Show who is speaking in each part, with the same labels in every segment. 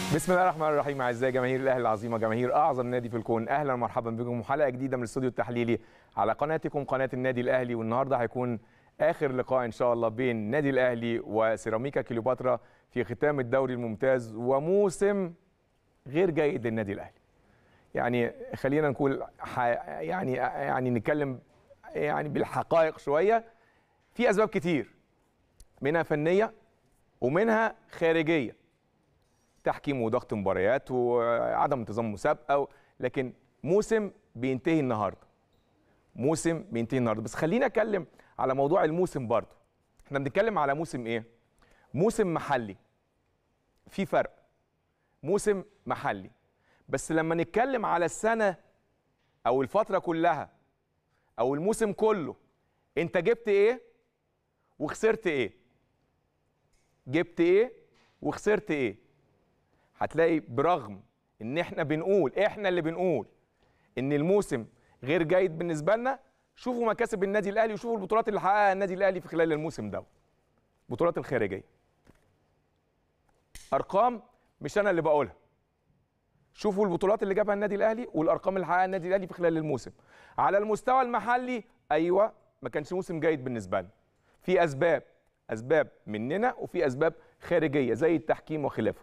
Speaker 1: بسم الله الرحمن الرحيم اعزائي جماهير الاهلي العظيمه جماهير اعظم نادي في الكون اهلا ومرحبا بكم وحلقه جديده من الاستوديو التحليلي على قناتكم قناه النادي الاهلي والنهارده هيكون اخر لقاء ان شاء الله بين النادي الاهلي وسيراميكا كليوباترا في ختام الدوري الممتاز وموسم غير جيد للنادي الاهلي يعني خلينا نقول ح... يعني يعني نتكلم يعني بالحقائق شويه في اسباب كتير منها فنيه ومنها خارجيه تحكيم وضغط مباريات وعدم انتظام مسابقه لكن موسم بينتهي النهارده موسم بينتهي النهارده بس خلينا اتكلم على موضوع الموسم برضه احنا بنتكلم على موسم ايه موسم محلي في فرق موسم محلي بس لما نتكلم على السنه او الفتره كلها او الموسم كله انت جبت ايه وخسرت ايه جبت ايه وخسرت ايه هتلاقي برغم ان احنا بنقول احنا اللي بنقول ان الموسم غير جيد بالنسبه لنا شوفوا مكاسب النادي الاهلي وشوفوا البطولات اللي حققها النادي الاهلي في خلال الموسم ده البطولات الخارجيه ارقام مش انا اللي بقولها شوفوا البطولات اللي جابها النادي الاهلي والارقام اللي حققها النادي الاهلي في خلال الموسم على المستوى المحلي ايوه ما كانش موسم جيد بالنسبه لنا في اسباب اسباب مننا وفي اسباب خارجيه زي التحكيم وخلافه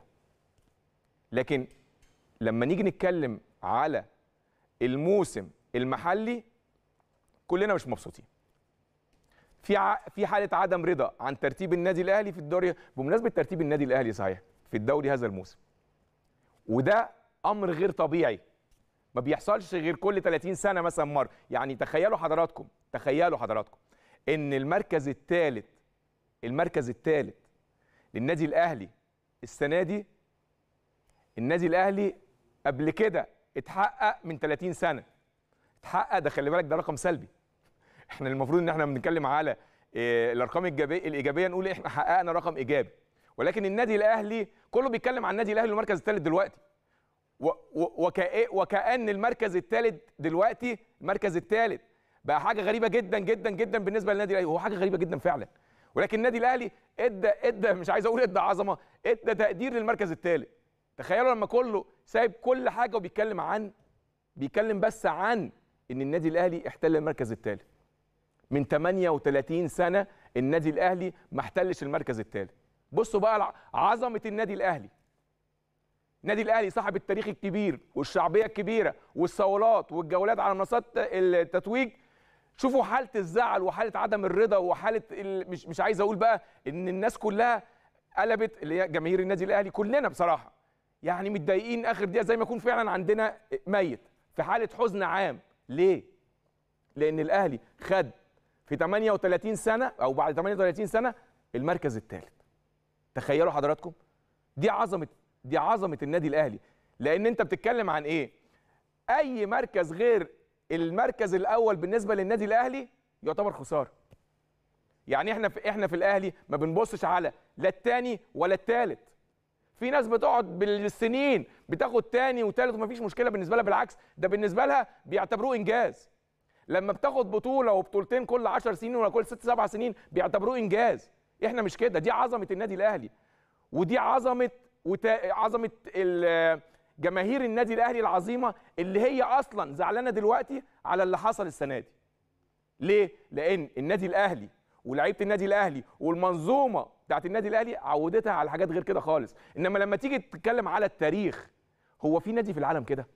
Speaker 1: لكن لما نيجي نتكلم على الموسم المحلي كلنا مش مبسوطين في ع... في حاله عدم رضا عن ترتيب النادي الاهلي في الدوري بمناسبه ترتيب النادي الاهلي صحيح في الدوري هذا الموسم وده امر غير طبيعي ما بيحصلش غير كل 30 سنه مثلا مره يعني تخيلوا حضراتكم تخيلوا حضراتكم ان المركز الثالث المركز الثالث للنادي الاهلي السنه دي النادي الاهلي قبل كده اتحقق من 30 سنه اتحقق ده خلي بالك ده رقم سلبي احنا المفروض ان احنا بنتكلم على إيه الارقام الايجابيه الايجابيه نقول احنا حققنا رقم ايجابي ولكن النادي الاهلي كله بيتكلم عن النادي الاهلي المركز الثالث دلوقتي و و وكأن المركز الثالث دلوقتي المركز الثالث بقى حاجه غريبه جدا جدا جدا بالنسبه للنادي الاهلي هو حاجه غريبه جدا فعلا ولكن النادي الاهلي ادى ادى مش عايز اقول ادى عظمه ادى تقدير للمركز الثالث تخيلوا لما كله سايب كل حاجه وبيتكلم عن بيتكلم بس عن ان النادي الاهلي احتل المركز الثالث من 38 سنه النادي الاهلي ما احتلش المركز الثالث بصوا بقى عظمه النادي الاهلي النادي الاهلي صاحب التاريخ الكبير والشعبيه الكبيره والصولات والجولات على منصات التتويج شوفوا حاله الزعل وحاله عدم الرضا وحاله مش مش عايز اقول بقى ان الناس كلها قلبت اللي هي جماهير النادي الاهلي كلنا بصراحه يعني متضايقين اخر دقيقه زي ما يكون فعلا عندنا ميت في حاله حزن عام ليه لان الاهلي خد في 38 سنه او بعد 38 سنه المركز الثالث تخيلوا حضراتكم دي عظمه دي عظمه النادي الاهلي لان انت بتتكلم عن ايه اي مركز غير المركز الاول بالنسبه للنادي الاهلي يعتبر خساره يعني احنا في احنا في الاهلي ما بنبصش على لا الثاني ولا الثالث في ناس بتقعد بالسنين بتاخد تاني وتالت ومفيش مشكله بالنسبه لها بالعكس ده بالنسبه لها بيعتبروه انجاز لما بتاخد بطوله وبطولتين كل 10 سنين ولا كل 6 7 سنين بيعتبروه انجاز احنا مش كده دي عظمه النادي الاهلي ودي عظمه وتا... عظمه جماهير النادي الاهلي العظيمه اللي هي اصلا زعلانه دلوقتي على اللي حصل السنه دي ليه لان النادي الاهلي ولاعيبه النادي الاهلي والمنظومه بتاعت النادي الاهلي عودتها على حاجات غير كده خالص انما لما تيجي تتكلم على التاريخ هو في نادي في العالم كده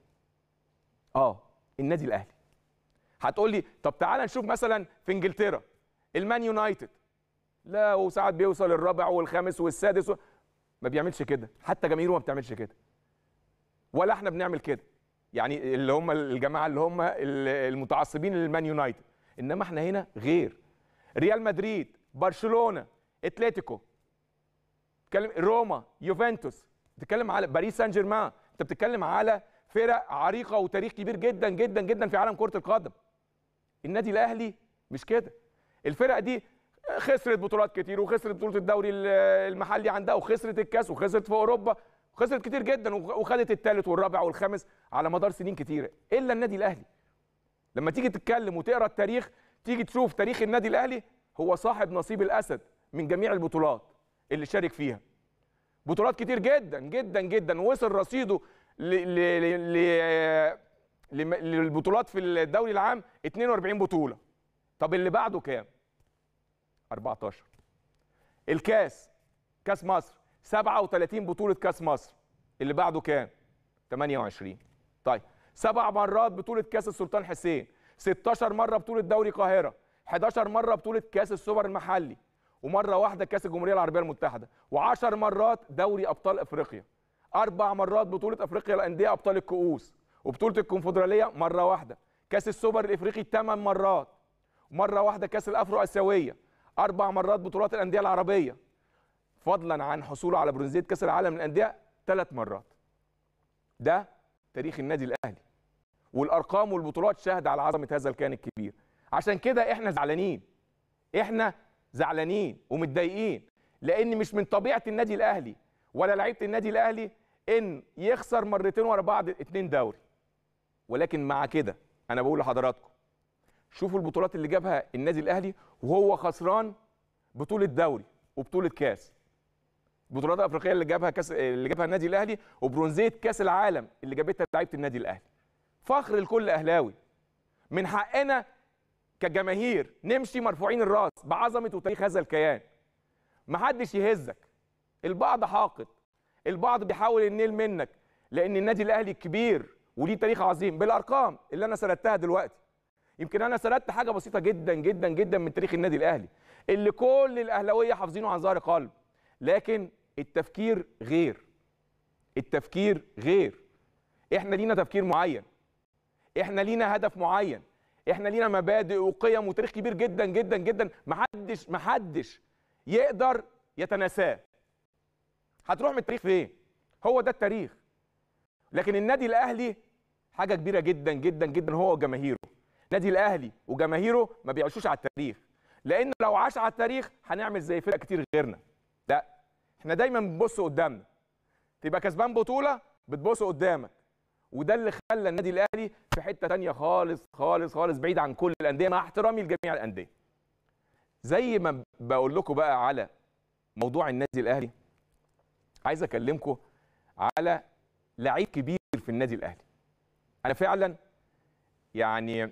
Speaker 1: اه النادي الاهلي هتقول لي طب تعالى نشوف مثلا في انجلترا المان يونايتد لا وساعات بيوصل الرابع والخامس والسادس و... ما بيعملش كده حتى جماهيره ما بتعملش كده ولا احنا بنعمل كده يعني اللي هم الجماعه اللي هم المتعصبين للمان يونايتد انما احنا هنا غير ريال مدريد برشلونه اتلتيكو تتكلم روما يوفنتوس تتكلم على باريس سان جيرمان انت بتتكلم على فرق عريقه وتاريخ كبير جدا جدا جدا في عالم كره القدم النادي الاهلي مش كده الفرق دي خسرت بطولات كتير وخسرت بطوله الدوري المحلي عندها وخسرت الكاس وخسرت في اوروبا وخسرت كتير جدا وخدت الثالث والرابع والخامس على مدار سنين كتيره الا النادي الاهلي لما تيجي تتكلم وتقرا التاريخ تيجي تشوف تاريخ النادي الاهلي هو صاحب نصيب الاسد من جميع البطولات اللي شارك فيها بطولات كتير جدا جدا جدا وصل رصيده ل... ل... ل... ل... للبطولات في الدوري العام 42 بطوله طب اللي بعده كام 14 الكاس كاس مصر 37 بطوله كاس مصر اللي بعده كام 28 طيب سبع مرات بطوله كاس السلطان حسين 16 مره بطوله دوري القاهره 11 مره بطوله كاس السوبر المحلي ومره واحده كاس الجمهوريه العربيه المتحده و10 مرات دوري ابطال افريقيا اربع مرات بطوله افريقيا الانديه ابطال الكؤوس وبطوله الكونفدراليه مره واحده كاس السوبر الافريقي 8 مرات مره واحده كاس الافرو اسيويه اربع مرات بطولات الانديه العربيه فضلا عن حصوله على برونزيه كاس العالم للانديه ثلاث مرات ده تاريخ النادي الاهلي والارقام والبطولات شاهد على عظمه هذا الكيان الكبير عشان كده احنا زعلانين احنا زعلانين ومتضايقين لان مش من طبيعه النادي الاهلي ولا لعيبه النادي الاهلي ان يخسر مرتين ورا بعض اتنين دوري ولكن مع كده انا بقول لحضراتكم شوفوا البطولات اللي جابها النادي الاهلي وهو خسران بطوله دوري وبطوله كاس البطولات الافريقيه اللي جابها كاس اللي جابها النادي الاهلي وبرونزيه كاس العالم اللي جابتها لعيبه النادي الاهلي فخر لكل اهلاوي من حقنا كجماهير نمشي مرفوعين الراس بعظمه وتاريخ هذا الكيان محدش يهزك البعض حاقد البعض بيحاول ينيل منك لان النادي الاهلي كبير وليه تاريخ عظيم بالارقام اللي انا سردتها دلوقتي يمكن انا سردت حاجه بسيطه جدا جدا جدا من تاريخ النادي الاهلي اللي كل الاهلاويه حافظينه عن ظهر قلب لكن التفكير غير التفكير غير احنا لينا تفكير معين احنا لينا هدف معين احنا لينا مبادئ وقيم وتاريخ كبير جدا جدا جدا محدش محدش يقدر يتناساه هتروح من التاريخ فين هو ده التاريخ لكن النادي الاهلي حاجه كبيره جدا جدا جدا هو وجماهيره النادي الاهلي وجماهيره ما بيعيشوش على التاريخ لان لو عاش على التاريخ هنعمل زي فرق كتير غيرنا لا احنا دايما بنبص قدامنا تبقى كسبان بطوله بتبص قدامك وده اللي خلى النادي الاهلي في حته تانية خالص خالص خالص بعيد عن كل الانديه مع احترامي لجميع الانديه زي ما بقول لكم بقى على موضوع النادي الاهلي عايز اكلمكم على لعيب كبير في النادي الاهلي انا فعلا يعني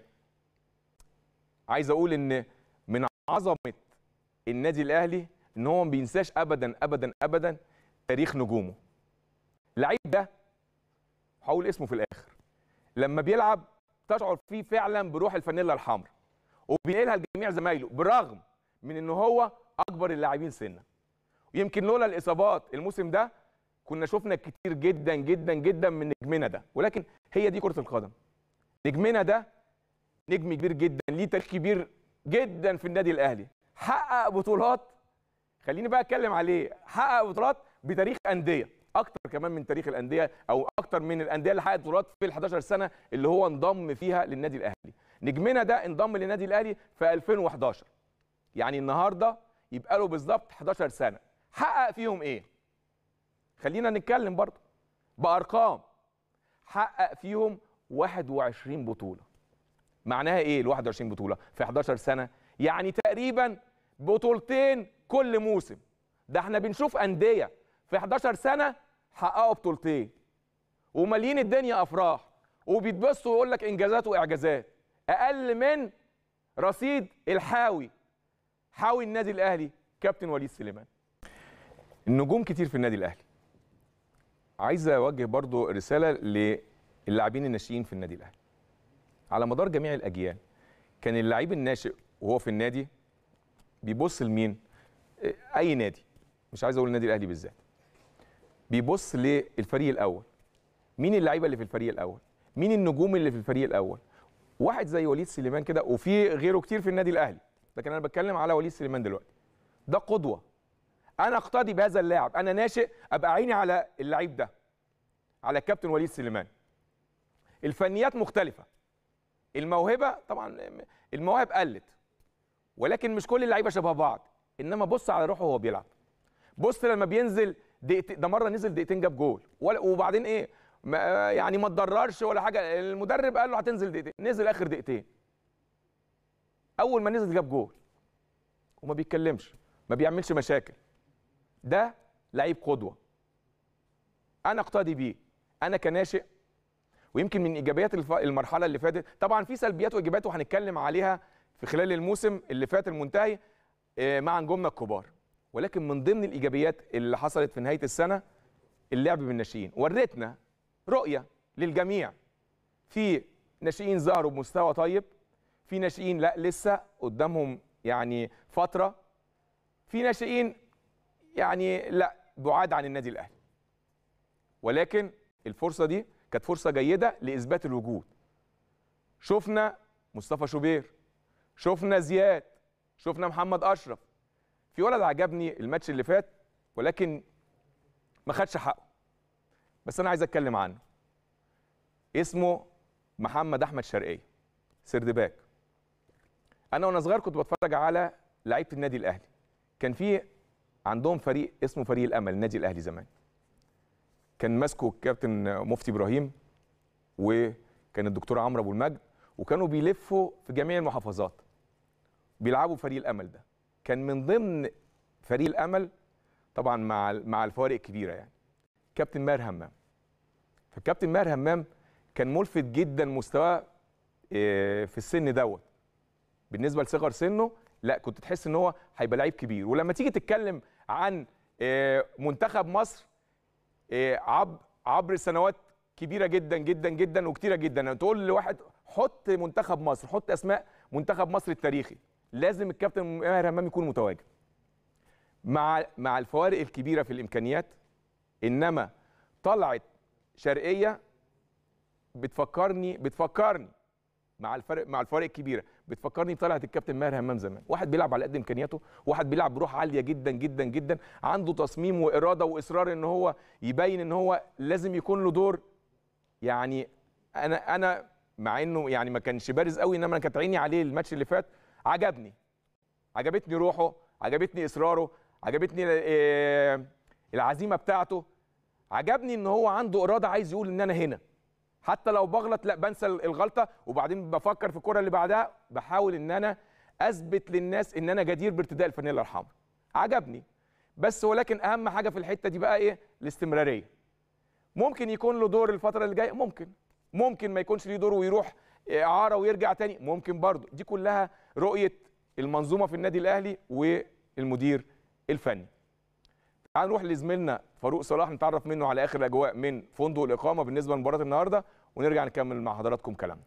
Speaker 1: عايز اقول ان من عظمه النادي الاهلي ان هو ما بينساش ابدا ابدا ابدا تاريخ نجومه اللعيب ده هقول اسمه في الاخر لما بيلعب تشعر فيه فعلا بروح الفانيلا الحمراء وبينقلها لجميع زمايله برغم من ان هو اكبر اللاعبين سنا يمكن لولا الاصابات الموسم ده كنا شفنا كتير جدا جدا جدا من نجمنا ده ولكن هي دي كره القدم نجمنا ده نجم كبير جدا ليه تاريخ كبير جدا في النادي الاهلي حقق بطولات خليني بقى اتكلم عليه حقق بطولات بتاريخ انديه اكتر كمان من تاريخ الانديه او اكتر من الانديه اللي حققت بطولات في ال 11 سنه اللي هو انضم فيها للنادي الاهلي نجمنا ده انضم للنادي الاهلي في 2011 يعني النهارده يبقى له بالظبط 11 سنه حقق فيهم ايه خلينا نتكلم برضه بارقام حقق فيهم 21 بطوله معناها ايه ال 21 بطوله في 11 سنه يعني تقريبا بطولتين كل موسم ده احنا بنشوف انديه في 11 سنه حققوا بطولتين ومالين الدنيا افراح وبيتبسطوا ويقول لك انجازات واعجازات اقل من رصيد الحاوي حاوي النادي الاهلي كابتن وليد سليمان النجوم كتير في النادي الاهلي عايز اوجه برضو رساله للاعبين الناشئين في النادي الاهلي على مدار جميع الاجيال كان اللعيب الناشئ وهو في النادي بيبص لمين اي نادي مش عايز اقول النادي الاهلي بالذات بيبص للفريق الاول مين اللعيبه اللي في الفريق الاول مين النجوم اللي في الفريق الاول واحد زي وليد سليمان كده وفي غيره كتير في النادي الاهلي لكن انا بتكلم على وليد سليمان دلوقتي ده قدوه انا اقتدي بهذا اللاعب انا ناشئ ابقى عيني على اللعيب ده على الكابتن وليد سليمان الفنيات مختلفه الموهبه طبعا المواهب قلت ولكن مش كل اللعيبه شبه بعض انما بص على روحه وهو بيلعب بص لما بينزل دقيقتين ده مره نزل دقيقتين جاب جول وبعدين ايه ما يعني ما تضررش ولا حاجه المدرب قال له هتنزل دقيقتين نزل اخر دقيقتين اول ما نزل جاب جول وما بيتكلمش ما بيعملش مشاكل ده لعيب قدوه انا اقتدي بيه انا كناشئ ويمكن من ايجابيات الف- المرحله اللي فاتت طبعا في سلبيات وايجابيات وهنتكلم عليها في خلال الموسم اللي فات المنتهي آه، مع نجومنا الكبار ولكن من ضمن الايجابيات اللي حصلت في نهايه السنه اللعب بالناشئين وريتنا رؤيه للجميع في ناشئين ظهروا بمستوى طيب في ناشئين لا لسه قدامهم يعني فتره في ناشئين يعني لا بعاد عن النادي الاهلي ولكن الفرصه دي كانت فرصه جيده لاثبات الوجود شفنا مصطفى شوبير شفنا زياد شفنا محمد اشرف في ولد عجبني الماتش اللي فات ولكن ما خدش حقه بس انا عايز اتكلم عنه اسمه محمد احمد شرقيه سردباك انا وانا صغير كنت بتفرج على لعيبه النادي الاهلي كان في عندهم فريق اسمه فريق الامل النادي الاهلي زمان كان ماسكه الكابتن مفتي ابراهيم وكان الدكتور عمرو ابو المجد وكانوا بيلفوا في جميع المحافظات بيلعبوا فريق الامل ده كان من ضمن فريق الامل طبعا مع مع الفوارق الكبيره يعني كابتن ماهر همام فالكابتن ماهر همام كان ملفت جدا مستواه آه، في السن دوت بالنسبه لصغر سنه لا كنت تحس ان هو هيبقى لعيب كبير ولما تيجي تتكلم عن آه، منتخب مصر آه، عب عبر سنوات كبيره جدا جدا جدا وكتيره جدا تقول لواحد حط منتخب مصر حط اسماء منتخب مصر التاريخي لازم الكابتن ماهر همام يكون متواجد مع مع الفوارق الكبيره في الامكانيات انما طلعت شرقيه بتفكرني بتفكرني مع الفرق مع الفوارق الكبيره بتفكرني بطلعت الكابتن ماهر همام زمان واحد بيلعب على قد امكانياته واحد بيلعب بروح عاليه جدا جدا جدا عنده تصميم واراده واصرار ان هو يبين ان هو لازم يكون له دور يعني انا انا مع انه يعني ما كانش بارز قوي انما انا كانت عيني عليه الماتش اللي فات عجبني عجبتني روحه عجبتني اصراره عجبتني آه، العزيمه بتاعته عجبني ان هو عنده اراده عايز يقول ان انا هنا حتى لو بغلط لا بنسى الغلطه وبعدين بفكر في الكره اللي بعدها بحاول ان انا اثبت للناس ان انا جدير بارتداء الفانيلا الحمراء عجبني بس ولكن اهم حاجه في الحته دي بقى ايه الاستمراريه ممكن يكون له دور الفتره اللي جايه ممكن ممكن ما يكونش ليه دور ويروح اعاره ويرجع تاني ممكن برضه دي كلها رؤيه المنظومه في النادي الاهلي والمدير الفني تعال نروح لزميلنا فاروق صلاح نتعرف منه على اخر الاجواء من فندق الاقامه بالنسبه لمباراه النهارده ونرجع نكمل مع حضراتكم كلامنا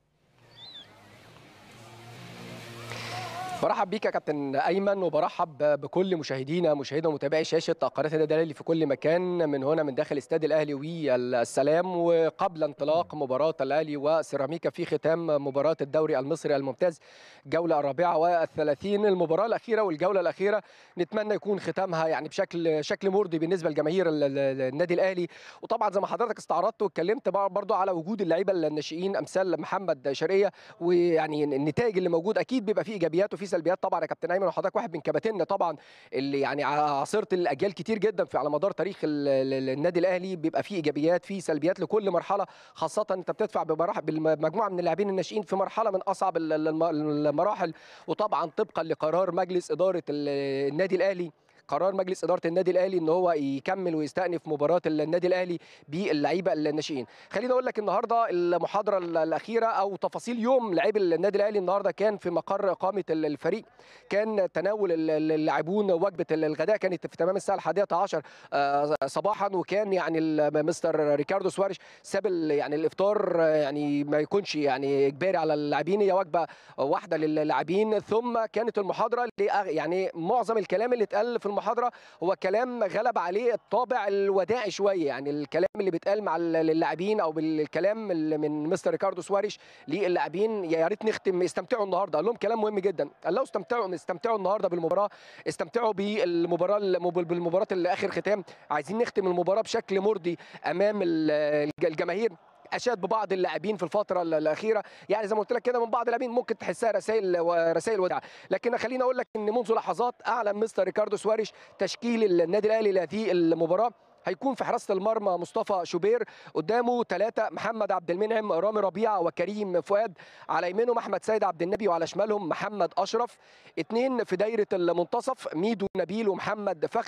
Speaker 2: برحب بيك يا كابتن ايمن وبرحب بكل مشاهدينا مشاهدينا ومتابعي شاشه قناه النادي الاهلي في كل مكان من هنا من داخل استاد الاهلي والسلام وقبل انطلاق مباراه الاهلي وسيراميكا في ختام مباراه الدوري المصري الممتاز الجوله الرابعه والثلاثين المباراه الاخيره والجوله الاخيره نتمنى يكون ختامها يعني بشكل شكل مرضي بالنسبه لجماهير ال- ال- النادي الاهلي وطبعا زي ما حضرتك استعرضت واتكلمت برضو على وجود اللعيبه الناشئين امثال محمد شرقيه ويعني النتائج اللي موجود اكيد بيبقى فيه ايجابيات وفيه سلبيات طبعا يا كابتن ايمن وحضرتك واحد من كباتننا طبعا اللي يعني عاصرت الاجيال كتير جدا في على مدار تاريخ ال- ال- النادي الاهلي بيبقى فيه ايجابيات فيه سلبيات لكل مرحله خاصه انت بتدفع بمراحل بالمجموعه من اللاعبين الناشئين في مرحله من اصعب ال- ال- الم- المراحل وطبعا طبقا لقرار مجلس اداره ال- النادي الاهلي قرار مجلس اداره النادي الاهلي ان هو يكمل ويستأنف مباراه النادي الاهلي باللعيبه الناشئين خليني اقول لك النهارده المحاضره الاخيره او تفاصيل يوم لعيب النادي الاهلي النهارده كان في مقر اقامه الفريق كان تناول اللاعبون وجبه الغداء كانت في تمام الساعه الحادية عشر آه، صباحا وكان يعني ال- مستر ريكاردو سواريش ساب ال- يعني الافطار آه، يعني ما يكونش يعني اجباري على اللاعبين هي وجبه واحده للاعبين ثم كانت المحاضره اللي أغ- يعني معظم الكلام اللي اتقال في المحاضره هو كلام غلب عليه الطابع الوداعي شويه يعني الكلام اللي بيتقال مع ال- اللاعبين او بالكلام اللي من مستر ريكاردو سواريش للاعبين يا ريت نختم استمتعوا النهارده قال لهم كلام مهم جدا قال لهم استمتعوا استمتعوا النهارده بالمباراه استمتعوا بالمباراه بالمباراه اللي اخر ختام عايزين نختم المباراه بشكل مرضي امام ال- الجماهير اشاد ببعض اللاعبين في الفتره ال- الاخيره يعني زي ما قلت لك كده من بعض اللاعبين ممكن تحسها رسائل رسائل وداع لكن خليني اقول لك ان منذ لحظات اعلن مستر ريكاردو سواريش تشكيل النادي الاهلي لهذه المباراه هيكون في حراسه المرمى مصطفى شوبير قدامه ثلاثه محمد عبد المنعم رامي ربيعه وكريم فؤاد على يمينهم احمد سيد عبد النبي وعلى شمالهم محمد اشرف اثنين في دايره المنتصف ميدو نبيل ومحمد فخري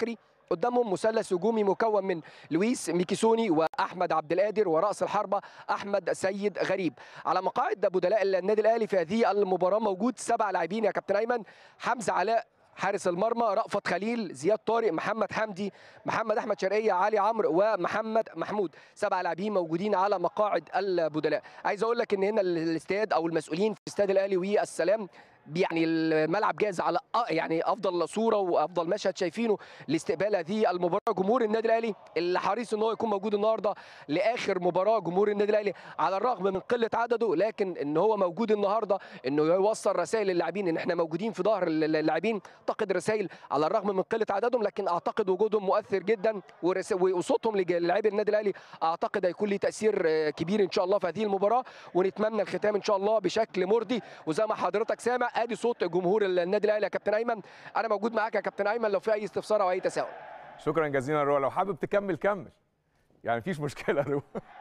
Speaker 2: قدامهم مثلث هجومي مكون من لويس ميكيسوني واحمد عبد القادر وراس الحربه احمد سيد غريب على مقاعد بدلاء النادي الاهلي في هذه المباراه موجود سبع لاعبين يا كابتن ايمن حمزه علاء حارس المرمى رأفت خليل زياد طارق محمد حمدي محمد احمد شرقيه علي عمرو ومحمد محمود سبع لاعبين موجودين على مقاعد البدلاء عايز اقول لك ان هنا الاستاد او المسؤولين في استاد الاهلي والسلام يعني الملعب جاهز على يعني افضل صوره وافضل مشهد شايفينه لاستقبال هذه المباراه جمهور النادي الاهلي اللي حريص ان هو يكون موجود النهارده لاخر مباراه جمهور النادي الاهلي على الرغم من قله عدده لكن ان هو موجود النهارده انه يوصل رسائل للاعبين ان احنا موجودين في ظهر اللاعبين اعتقد رسائل على الرغم من قله عددهم لكن اعتقد وجودهم مؤثر جدا وصوتهم للاعبي النادي الاهلي اعتقد هيكون له تاثير كبير ان شاء الله في هذه المباراه ونتمنى الختام ان شاء الله بشكل مرضي وزي ما حضرتك سامع ادي صوت جمهور النادي الاهلي يا كابتن ايمن انا موجود معاك يا كابتن ايمن لو في اي استفسار او اي تساؤل
Speaker 1: شكرا جزيلا روح لو حابب تكمل كمل يعني مفيش مشكله روح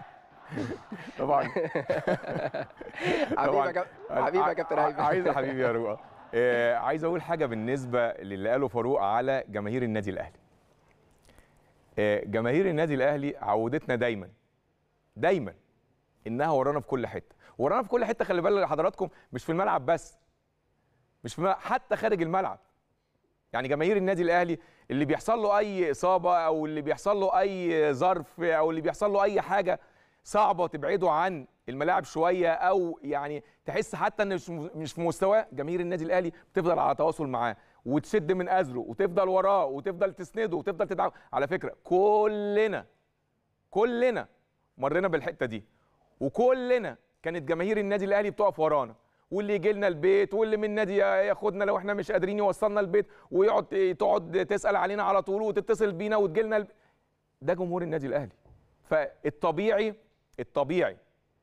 Speaker 1: طبعا
Speaker 2: حبيبي يا كابتن حبيبي يا كابتن ايمن
Speaker 1: عايز حبيبي يا روح آه عايز اقول حاجه بالنسبه للي قاله فاروق على جماهير النادي الاهلي آه جماهير النادي الاهلي عودتنا دايما دايما انها ورانا في كل حته ورانا في كل حته خلي بالك حضراتكم مش في الملعب بس مش في الملعب حتى خارج الملعب يعني جماهير النادي الاهلي اللي بيحصل له اي اصابه او اللي بيحصل له اي ظرف او اللي بيحصل له اي حاجه صعبه تبعده عن الملاعب شويه او يعني تحس حتى ان مش في مستواه جماهير النادي الاهلي بتفضل على تواصل معاه وتشد من ازره وتفضل وراه وتفضل تسنده وتفضل تدعم على فكره كلنا كلنا مرينا بالحته دي وكلنا كانت جماهير النادي الاهلي بتقف ورانا واللي يجي لنا البيت واللي من النادي ياخدنا لو احنا مش قادرين يوصلنا البيت ويقعد تقعد تسال علينا على طول وتتصل بينا وتجي لنا الب... ده جمهور النادي الاهلي فالطبيعي الطبيعي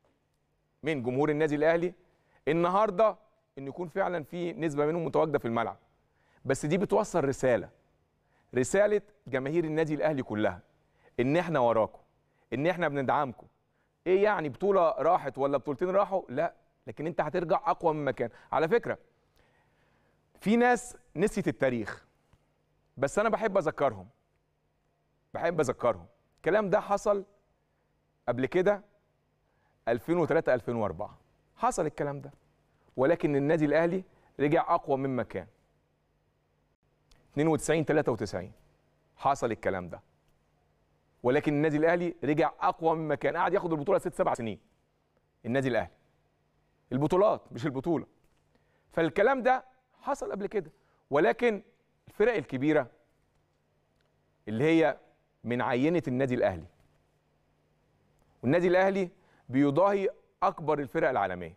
Speaker 1: من جمهور النادي الاهلي النهارده ان يكون فعلا في نسبه منهم متواجده في الملعب بس دي بتوصل رساله رساله جماهير النادي الاهلي كلها ان احنا وراكم ان احنا بندعمكم ايه يعني بطوله راحت ولا بطولتين راحوا لا لكن انت هترجع اقوى من مكان على فكره في ناس نسيت التاريخ بس انا بحب اذكرهم بحب اذكرهم الكلام ده حصل قبل كده 2003 2004 حصل الكلام ده ولكن النادي الاهلي رجع اقوى مما كان 92 93 حصل الكلام ده ولكن النادي الاهلي رجع اقوى مما كان قعد ياخد البطوله ست سبع سنين النادي الاهلي البطولات مش البطوله فالكلام ده حصل قبل كده ولكن الفرق الكبيره اللي هي من عينه النادي الاهلي والنادي الاهلي بيضاهي اكبر الفرق العالميه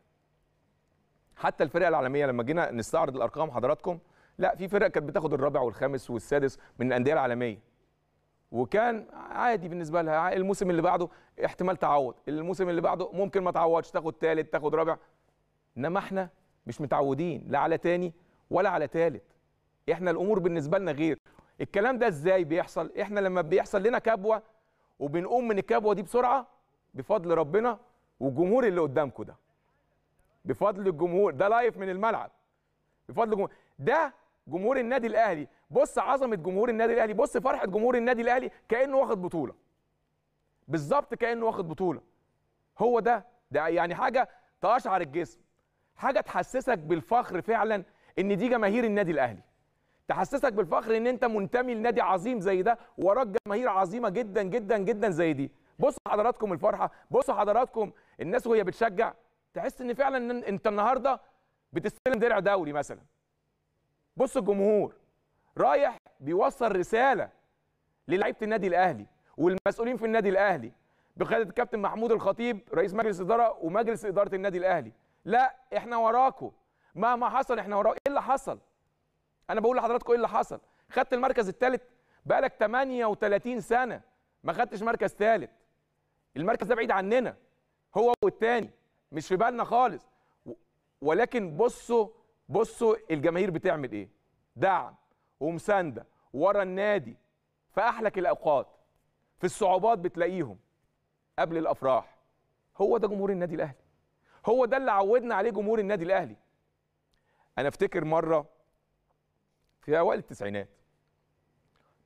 Speaker 1: حتى الفرق العالميه لما جينا نستعرض الارقام حضراتكم لا في فرق كانت بتاخد الرابع والخامس والسادس من الانديه العالميه وكان عادي بالنسبه لها الموسم اللي بعده احتمال تعوض الموسم اللي بعده ممكن ما تعوضش تاخد ثالث تاخد رابع انما احنا مش متعودين لا على تاني ولا على ثالث احنا الامور بالنسبه لنا غير الكلام ده ازاي بيحصل احنا لما بيحصل لنا كبوه وبنقوم من الكبوه دي بسرعه بفضل ربنا والجمهور اللي قدامكم ده بفضل الجمهور ده لايف من الملعب بفضل الجمهور ده جمهور النادي الاهلي بص عظمه جمهور النادي الاهلي بص فرحه جمهور النادي الاهلي كانه واخد بطوله بالظبط كانه واخد بطوله هو ده ده يعني حاجه تقشعر الجسم حاجه تحسسك بالفخر فعلا ان دي جماهير النادي الاهلي تحسسك بالفخر ان انت منتمي لنادي عظيم زي ده وراك جماهير عظيمه جدا جدا جدا زي دي بصوا حضراتكم الفرحه بصوا حضراتكم الناس وهي بتشجع تحس ان فعلا انت النهارده بتستلم درع دوري مثلا بص الجمهور رايح بيوصل رساله للعيبه النادي الاهلي والمسؤولين في النادي الاهلي بقياده الكابتن محمود الخطيب رئيس مجلس اداره ومجلس اداره النادي الاهلي لا احنا وراكم مهما حصل احنا وراكم ايه اللي حصل انا بقول لحضراتكم ايه اللي حصل خدت المركز الثالث بقالك 38 سنه ما خدتش مركز ثالث المركز ده بعيد عننا هو والتاني مش في بالنا خالص ولكن بصوا بصوا الجماهير بتعمل ايه دعم ومسانده ورا النادي في احلك الاوقات في الصعوبات بتلاقيهم قبل الافراح هو ده جمهور النادي الاهلي هو ده اللي عودنا عليه جمهور النادي الاهلي انا افتكر مره في اوائل التسعينات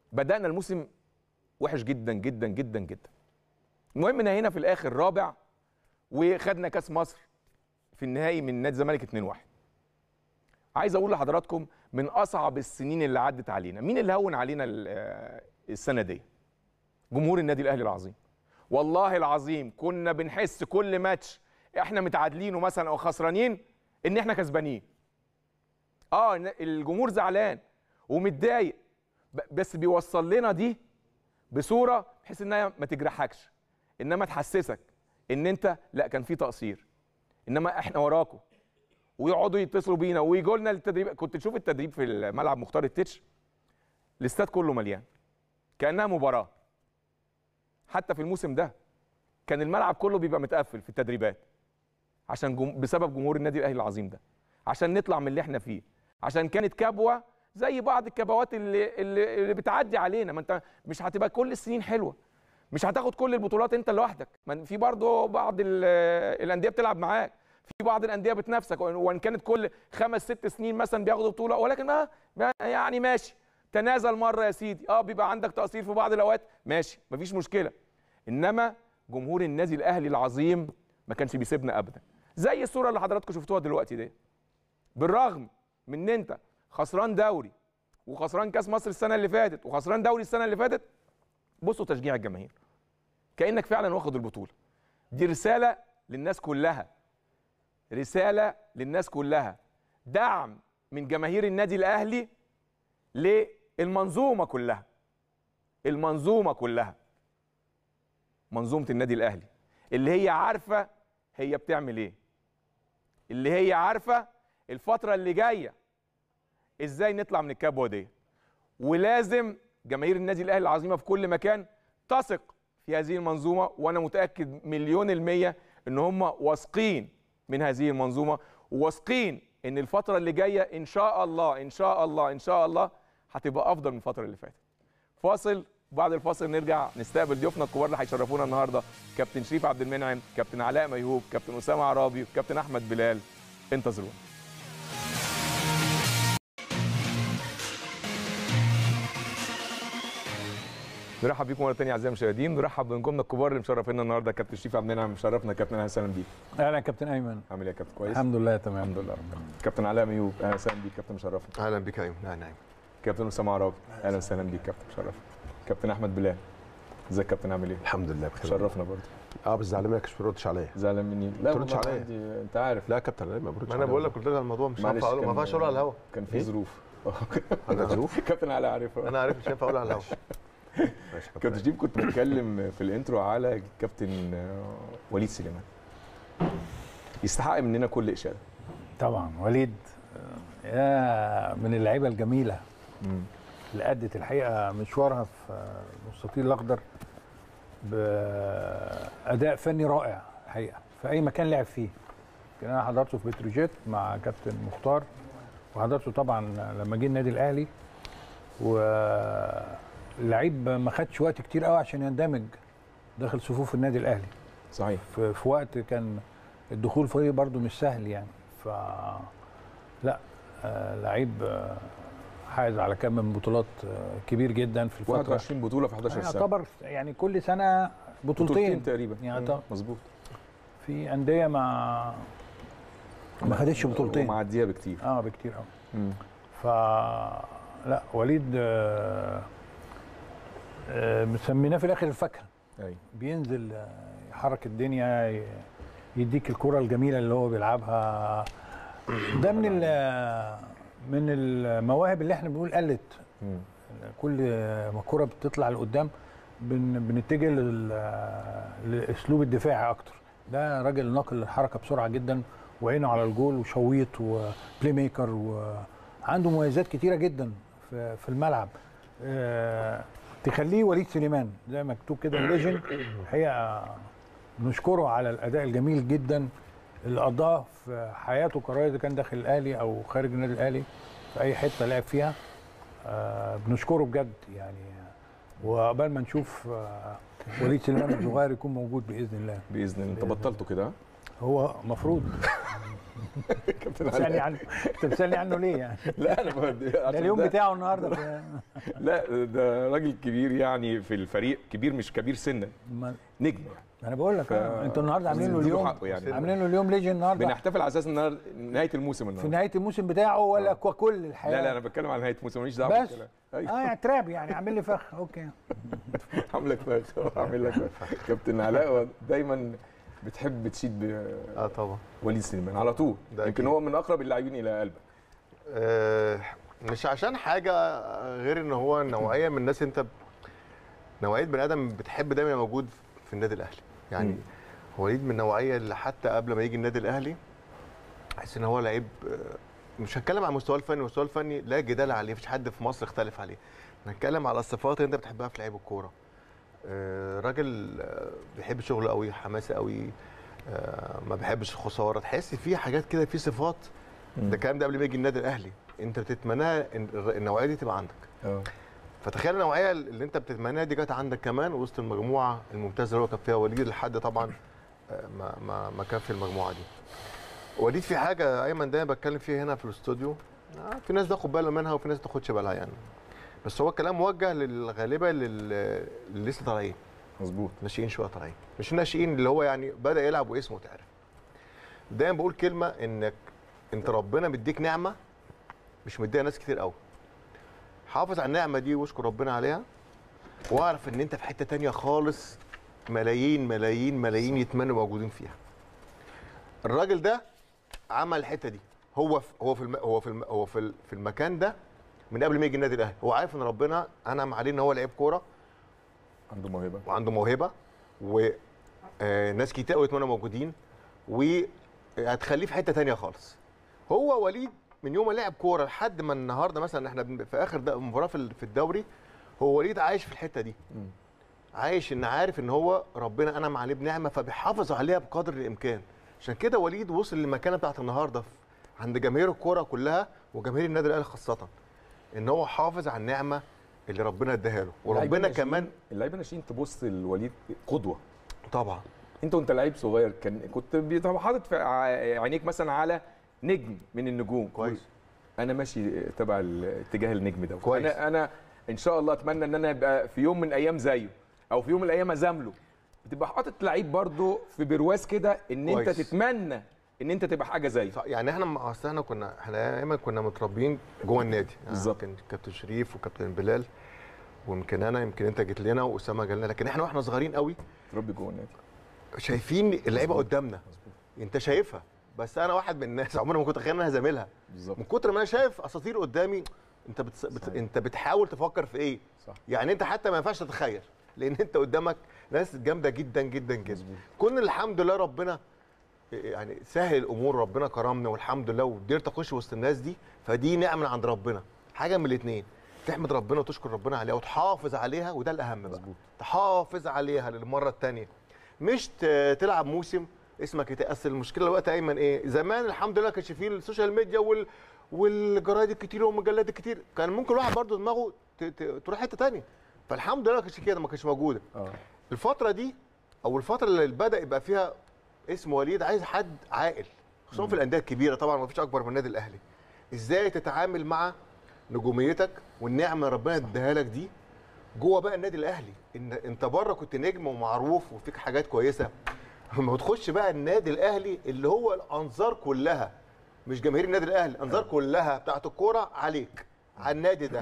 Speaker 1: بدانا الموسم وحش جدا جدا جدا جدا المهم ان هنا في الاخر رابع وخدنا كاس مصر في النهائي من نادي الزمالك 2-1 عايز اقول لحضراتكم من اصعب السنين اللي عدت علينا مين اللي هون علينا ال- آه، السنه دي جمهور النادي الاهلي العظيم والله العظيم كنا بنحس كل ماتش احنا متعادلين مثلا او خسرانين ان احنا كسبانين اه إن الجمهور زعلان ومتضايق ب- بس بيوصل لنا دي بصوره بحيث انها ما تجرحكش انما تحسسك ان انت لا كان في تقصير انما احنا وراكم ويقعدوا يتصلوا بينا ويجوا لنا التدريب كنت تشوف التدريب في الملعب مختار التتش الاستاد كله مليان كانها مباراه حتى في الموسم ده كان الملعب كله بيبقى متقفل في التدريبات عشان جم... بسبب جمهور النادي الاهلي العظيم ده عشان نطلع من اللي احنا فيه عشان كانت كبوه زي بعض الكبوات اللي اللي, اللي بتعدي علينا ما انت مش هتبقى كل السنين حلوه مش هتاخد كل البطولات انت لوحدك ما في برضه بعض ال- الانديه بتلعب معاك في بعض الانديه بتنافسك وان كانت كل خمس ست سنين مثلا بياخدوا بطوله ولكن ما ما- يعني ماشي تنازل مره يا سيدي اه بيبقى عندك تقصير في بعض الاوقات ماشي مفيش مشكله انما جمهور النادي الاهلي العظيم ما كانش بيسيبنا ابدا زي الصوره اللي حضراتكم شفتوها دلوقتي دي بالرغم من ان انت خسران دوري وخسران كاس مصر السنه اللي فاتت وخسران دوري السنه اللي فاتت بصوا تشجيع الجماهير كانك فعلا واخد البطوله دي رساله للناس كلها رساله للناس كلها دعم من جماهير النادي الاهلي للمنظومه كلها المنظومه كلها منظومه النادي الاهلي اللي هي عارفه هي بتعمل ايه اللي هي عارفه الفتره اللي جايه ازاي نطلع من الكبوه دي ولازم جماهير النادي الاهلي العظيمه في كل مكان تثق في هذه المنظومه وانا متاكد مليون الميه ان هم واثقين من هذه المنظومه وواثقين ان الفتره اللي جايه ان شاء الله ان شاء الله ان شاء الله هتبقى افضل من الفتره اللي فاتت فاصل بعد الفاصل نرجع نستقبل ضيوفنا الكبار اللي هيشرفونا النهارده كابتن شريف عبد المنعم كابتن علاء ميهوب كابتن اسامه عرابي وكابتن احمد بلال انتظرونا نرحب بيكم مره ثانيه اعزائي المشاهدين نرحب بنجومنا الكبار اللي مشرفينا النهارده كابتن شريف عبد المنعم مشرفنا كابتن اهلا وسهلا بيك
Speaker 3: اهلا يا كابتن ايمن
Speaker 1: عامل ايه يا كابتن كويس
Speaker 3: الحمد لله تمام
Speaker 1: الحمد لله رب العالمين. كابتن علاء ميوب اهلا وسهلا بيك كابتن مشرفنا
Speaker 4: اهلا بك يا ايمن اهلا نعم
Speaker 1: كابتن اسامه عرابي اهلا وسهلا بيك كابتن مشرفنا كابتن احمد بلال ازيك يا كابتن عامل ايه
Speaker 4: الحمد لله بخير
Speaker 1: شرفنا برضه
Speaker 4: اه بس زعلان منك مش بتردش عليا
Speaker 1: زعلان مني لا
Speaker 4: تردش
Speaker 1: والله
Speaker 4: عليا.
Speaker 1: عندي- انت عارف
Speaker 4: لا يا كابتن لا ما بردش
Speaker 5: ما انا بقول لك قلت لك الموضوع مش
Speaker 1: معلش
Speaker 5: هينفع اقوله ما
Speaker 1: كان-
Speaker 5: ينفعش اقوله على الهوا
Speaker 1: كان في
Speaker 4: إيه؟
Speaker 1: ظروف
Speaker 4: عندك ظروف
Speaker 1: كابتن علاء عارفها
Speaker 5: انا عارف مش هينفع اقوله على الهوا
Speaker 4: ماشي يا
Speaker 1: كابتن شريف كنت بتكلم في الانترو على كابتن آه، وليد سليمان يستحق مننا كل اشاده
Speaker 3: طبعا وليد آه، يا من اللعيبه الجميله اللي ادت الحقيقه مشوارها في آه، المستطيل الاخضر باداء فني رائع الحقيقه في اي مكان لعب فيه كان انا حضرته في بتروجيت مع كابتن مختار وحضرته طبعا لما جه النادي الاهلي واللعيب ما خدش وقت كتير قوي عشان يندمج داخل صفوف النادي الاهلي
Speaker 1: صحيح
Speaker 3: في, في وقت كان الدخول فيه برضو مش سهل يعني ف لا آه لعيب آه حائز على كم من بطولات آه كبير جدا في الفتره
Speaker 1: 21 بطوله في 11 سنه
Speaker 3: يعتبر يعني كل سنه
Speaker 1: بطولتين
Speaker 3: بطولتين
Speaker 1: تقريبا
Speaker 3: يعني
Speaker 1: مم،
Speaker 3: طب-
Speaker 1: مظبوط
Speaker 3: في انديه ما ما خدتش بطولتين
Speaker 1: ومعديها بكتير
Speaker 3: اه بكتير قوي
Speaker 1: مم.
Speaker 3: ف لا وليد آه آه مسميناه في الاخر الفاكهه
Speaker 1: ايوه
Speaker 3: بينزل آه، يحرك الدنيا ي- يديك الكرة الجميلة اللي هو بيلعبها ده من ال- من المواهب اللي احنا بنقول قلت
Speaker 1: مم.
Speaker 3: كل ما الكرة بتطلع لقدام بن بنتجه لل- لاسلوب الدفاعي اكتر ده راجل ناقل للحركة بسرعة جدا وعينه على الجول وشويط وبلاي ميكر وعنده مميزات كتيرة جدا في في الملعب آه، تخليه وليد سليمان زي ما مكتوب كده ليجند الحقيقه نشكره على الاداء الجميل جدا اللي قضاه في حياته كرويه اذا كان داخل الاهلي او خارج النادي الاهلي في اي حته لعب فيها آه، بنشكره بجد يعني وقبل ما نشوف آه، وليد سليمان الصغير يكون موجود باذن الله
Speaker 1: باذن الله انت بطلته كده ها؟
Speaker 3: هو المفروض
Speaker 1: كابتن
Speaker 3: تسالني
Speaker 1: علاء
Speaker 3: عنه انت بتسالني عنه ليه يعني
Speaker 1: لا انا بدي-
Speaker 3: ده
Speaker 1: عشان
Speaker 3: اليوم
Speaker 1: ده-
Speaker 3: بتاعه النهارده في-
Speaker 1: لا ده راجل كبير يعني في الفريق كبير مش كبير سنا
Speaker 3: ما
Speaker 1: نجم
Speaker 3: انا بقول لك
Speaker 1: ف-
Speaker 3: آه، انتوا النهارده عاملين له
Speaker 1: نديله
Speaker 3: اليوم
Speaker 1: حقه يعني.
Speaker 3: عاملين له اليوم ليجن النهارده
Speaker 1: بنحتفل على اساس ان نهايه الموسم
Speaker 3: في
Speaker 1: النهارده
Speaker 3: نهايه الموسم بتاعه ولا كل الحياه
Speaker 1: لا لا انا بتكلم عن نهايه الموسم ماليش دعوه
Speaker 3: بس
Speaker 1: بالكلام.
Speaker 3: اه
Speaker 1: ايوه
Speaker 3: يعني تراب يعني عامل لي فخ اوكي
Speaker 1: عامل لك فخ عامل لك فخ كابتن علاء دايما بتحب تشيد
Speaker 5: اه طبعا
Speaker 1: بوليد سليمان على طول
Speaker 5: ده
Speaker 1: يمكن
Speaker 5: أكيد.
Speaker 1: هو من اقرب اللاعبين الى قلبك
Speaker 5: آه مش عشان حاجه غير ان هو نوعيه من الناس انت نوعيه بني ادم بتحب دايما يبقى موجود في النادي الاهلي يعني
Speaker 1: مم.
Speaker 5: هو وليد من النوعيه اللي حتى قبل ما يجي النادي الاهلي احس ان هو لعيب آه، مش هتكلم عن مستواه الفني مستواه الفني لا جدال عليه مفيش حد في مصر اختلف عليه هنتكلم على الصفات اللي انت بتحبها في لعيب الكوره آه، راجل آه، بيحب شغله قوي حماسي قوي آه، ما بيحبش الخساره تحس في حاجات كده في صفات ده الكلام ده قبل ما يجي النادي الاهلي انت بتتمناها إن النوعيه دي تبقى عندك
Speaker 1: اه
Speaker 5: فتخيل النوعيه اللي انت بتتمناها دي جت عندك كمان وسط المجموعه الممتازه اللي هو كان فيها وليد لحد طبعا آه، ما ما ما كان في المجموعه دي وليد في حاجه ايمن دايما بتكلم فيها هنا في الاستوديو آه، في ناس تاخد بالها منها وفي ناس ما تاخدش بالها يعني بس هو الكلام موجه للغالبه لل- اللي لسه طالعين
Speaker 1: مظبوط
Speaker 5: ناشئين شويه طالعين مش ناشئين اللي هو يعني بدا يلعب واسمه تعرف دايما بقول كلمه انك انت ربنا مديك نعمه مش مديها ناس كتير قوي حافظ على النعمه دي واشكر ربنا عليها واعرف ان انت في حته تانية خالص ملايين ملايين ملايين يتمنوا موجودين فيها الراجل ده عمل الحته دي هو في هو في الم هو في الم هو في ال- في المكان ده من قبل ما يجي النادي الاهلي هو عارف ان ربنا انعم عليه ان هو لعيب كوره
Speaker 1: عنده موهبه
Speaker 5: وعنده موهبه وناس كتير قوي يتمنوا موجودين وهتخليه في حته تانية خالص هو وليد من يوم ما لعب كوره لحد ما النهارده مثلا احنا بن- في اخر ده- مباراه في ال- في الدوري هو وليد عايش في الحته دي
Speaker 1: مم.
Speaker 5: عايش ان عارف ان هو ربنا انعم عليه بنعمه فبيحافظ عليها بقدر الامكان عشان كده وليد وصل للمكانه بتاعت النهارده في- عند جماهير الكوره كلها وجماهير النادي الاهلي خاصه ان هو حافظ على النعمه اللي ربنا اداها له وربنا
Speaker 1: اللعيبة
Speaker 5: كمان
Speaker 1: الناشئين- اللعيبه الناشئين تبص للوليد قدوه
Speaker 5: طبعا
Speaker 1: انت وانت لعيب صغير كان كنت بتبقى حاطط في ع- عينيك مثلا على نجم من النجوم
Speaker 5: كويس
Speaker 1: انا ماشي تبع اتجاه النجم ده
Speaker 5: كويس.
Speaker 1: انا انا ان شاء الله اتمنى ان انا ابقى في يوم من الايام زيه او في يوم من الايام ازامله بتبقى حاطط لعيب برضه في برواز كده ان انت
Speaker 5: كويس.
Speaker 1: تتمنى ان انت تبقى حاجه زيه
Speaker 5: صح يعني احنا مع- اصل احنا كنا احنا دايما كنا متربيين جوه النادي يعني
Speaker 1: بالظبط.
Speaker 5: كان كابتن شريف وكابتن بلال ويمكن انا يمكن انت جيت لنا واسامه جالنا لكن احنا واحنا صغيرين قوي
Speaker 1: تربي جوه النادي
Speaker 5: شايفين اللعيبه
Speaker 1: مظبوط.
Speaker 5: قدامنا انت شايفها بس انا واحد من الناس عمري ما كنت اتخيل ان انا زميلها
Speaker 1: بالظبط
Speaker 5: من كتر ما انا شايف اساطير قدامي انت بت... بت...
Speaker 1: صحيح.
Speaker 5: انت بتحاول تفكر في ايه
Speaker 1: صح
Speaker 5: يعني انت حتى ما ينفعش تتخيل لان انت قدامك ناس جامده جدا جدا جدا
Speaker 1: مظبوط
Speaker 5: كون الحمد لله ربنا يعني سهل الامور ربنا كرمنا والحمد لله وقدرت اخش وسط الناس دي فدي نعمه من عند ربنا حاجه من الاثنين تحمد ربنا وتشكر ربنا عليها وتحافظ عليها وده الاهم بقى
Speaker 1: مظبوط
Speaker 5: تحافظ عليها للمره الثانيه مش ت- تلعب موسم اسمك يتاثر المشكله الوقت ايمن ايه زمان الحمد لله كانش فيه السوشيال ميديا وال والجرايد الكتير والمجلات الكتير كان ممكن الواحد برضه دماغه ت- ت- تروح حته ثانيه فالحمد لله ما كانش كده ما كانش موجوده
Speaker 1: اه
Speaker 5: الفتره دي او الفتره اللي بدا يبقى فيها اسم وليد عايز حد عاقل خصوصا في الانديه الكبيره طبعا ما فيش اكبر من النادي الاهلي ازاي تتعامل مع نجوميتك والنعمه اللي ربنا اداها لك دي جوه بقى النادي الاهلي ان انت بره كنت نجم ومعروف وفيك حاجات كويسه لما بتخش بقى النادي الاهلي اللي هو الانظار كلها مش جماهير النادي الاهلي الانظار كلها بتاعت الكوره عليك على النادي ده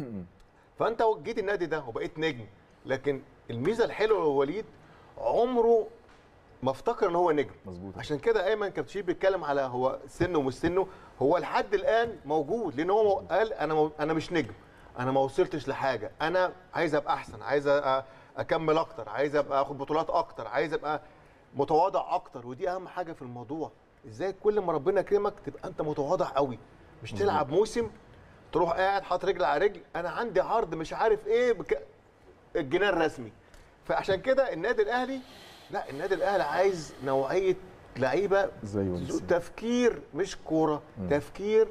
Speaker 5: فانت جيت النادي ده وبقيت نجم لكن الميزه الحلوه لوليد عمره ما افتكر ان هو نجم
Speaker 1: مظبوط
Speaker 5: عشان كده ايمن كابتشير بيتكلم على هو سنه ومش سنه هو لحد الان موجود لان هو قال انا مو انا مش نجم انا ما وصلتش لحاجه انا عايز ابقى احسن عايز أ- اكمل اكتر عايز ابقى اخد بطولات اكتر عايز ابقى متواضع اكتر ودي اهم حاجه في الموضوع ازاي كل ما ربنا يكرمك تبقى انت متواضع قوي مش تلعب موسم تروح قاعد حاطط رجل على رجل انا عندي عرض مش عارف ايه بك... الجنيه الرسمي فعشان كده النادي الاهلي لا النادي الاهلي عايز نوعيه لعيبه
Speaker 1: زي ونسي.
Speaker 5: تفكير مش كوره تفكير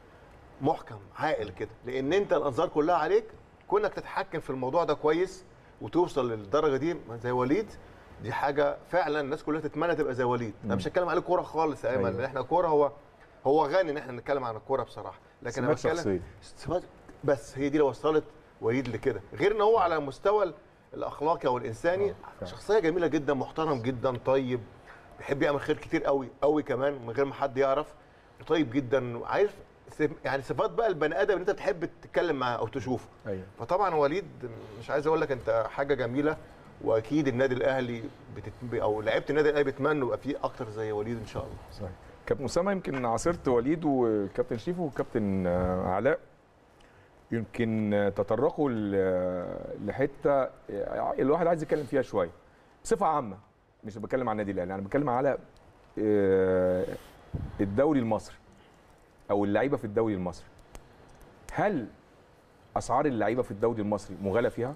Speaker 5: محكم عاقل كده لان انت الانظار كلها عليك كونك تتحكم في الموضوع ده كويس وتوصل للدرجه دي زي وليد دي حاجه فعلا الناس كلها تتمنى تبقى زي وليد انا مش هتكلم عليه كوره خالص يا ايمن
Speaker 1: أيوة.
Speaker 5: لان احنا كوره هو هو غني ان احنا نتكلم عن الكوره بصراحه لكن انا
Speaker 1: سمات
Speaker 5: بتكلم
Speaker 1: شخصيه
Speaker 5: سمات- بس هي دي اللي وصلت وليد لكده غير ان هو على المستوى الاخلاقي او الانساني
Speaker 1: فعلا.
Speaker 5: شخصيه جميله جدا محترم جدا طيب بيحب يعمل خير كتير قوي قوي كمان من غير ما حد يعرف طيب جدا عارف س- يعني صفات بقى البني ادم اللي انت بتحب تتكلم معاه او تشوفه
Speaker 1: ايوه
Speaker 5: فطبعا وليد مش عايز اقول لك انت حاجه جميله واكيد النادي الاهلي بتت... او لعيبه النادي الاهلي بيتمنوا يبقى فيه اكتر زي وليد ان شاء الله
Speaker 1: صحيح كابتن اسامه يمكن عاصرت وليد وكابتن شريف وكابتن آه، علاء يمكن آه، تطرقوا ل- لحته آه، الواحد عايز يتكلم فيها شويه بصفه عامه مش بتكلم عن النادي الاهلي انا بتكلم على آه، الدوري المصري او اللعيبه في الدوري المصري هل اسعار اللعيبه في الدوري المصري مغالى فيها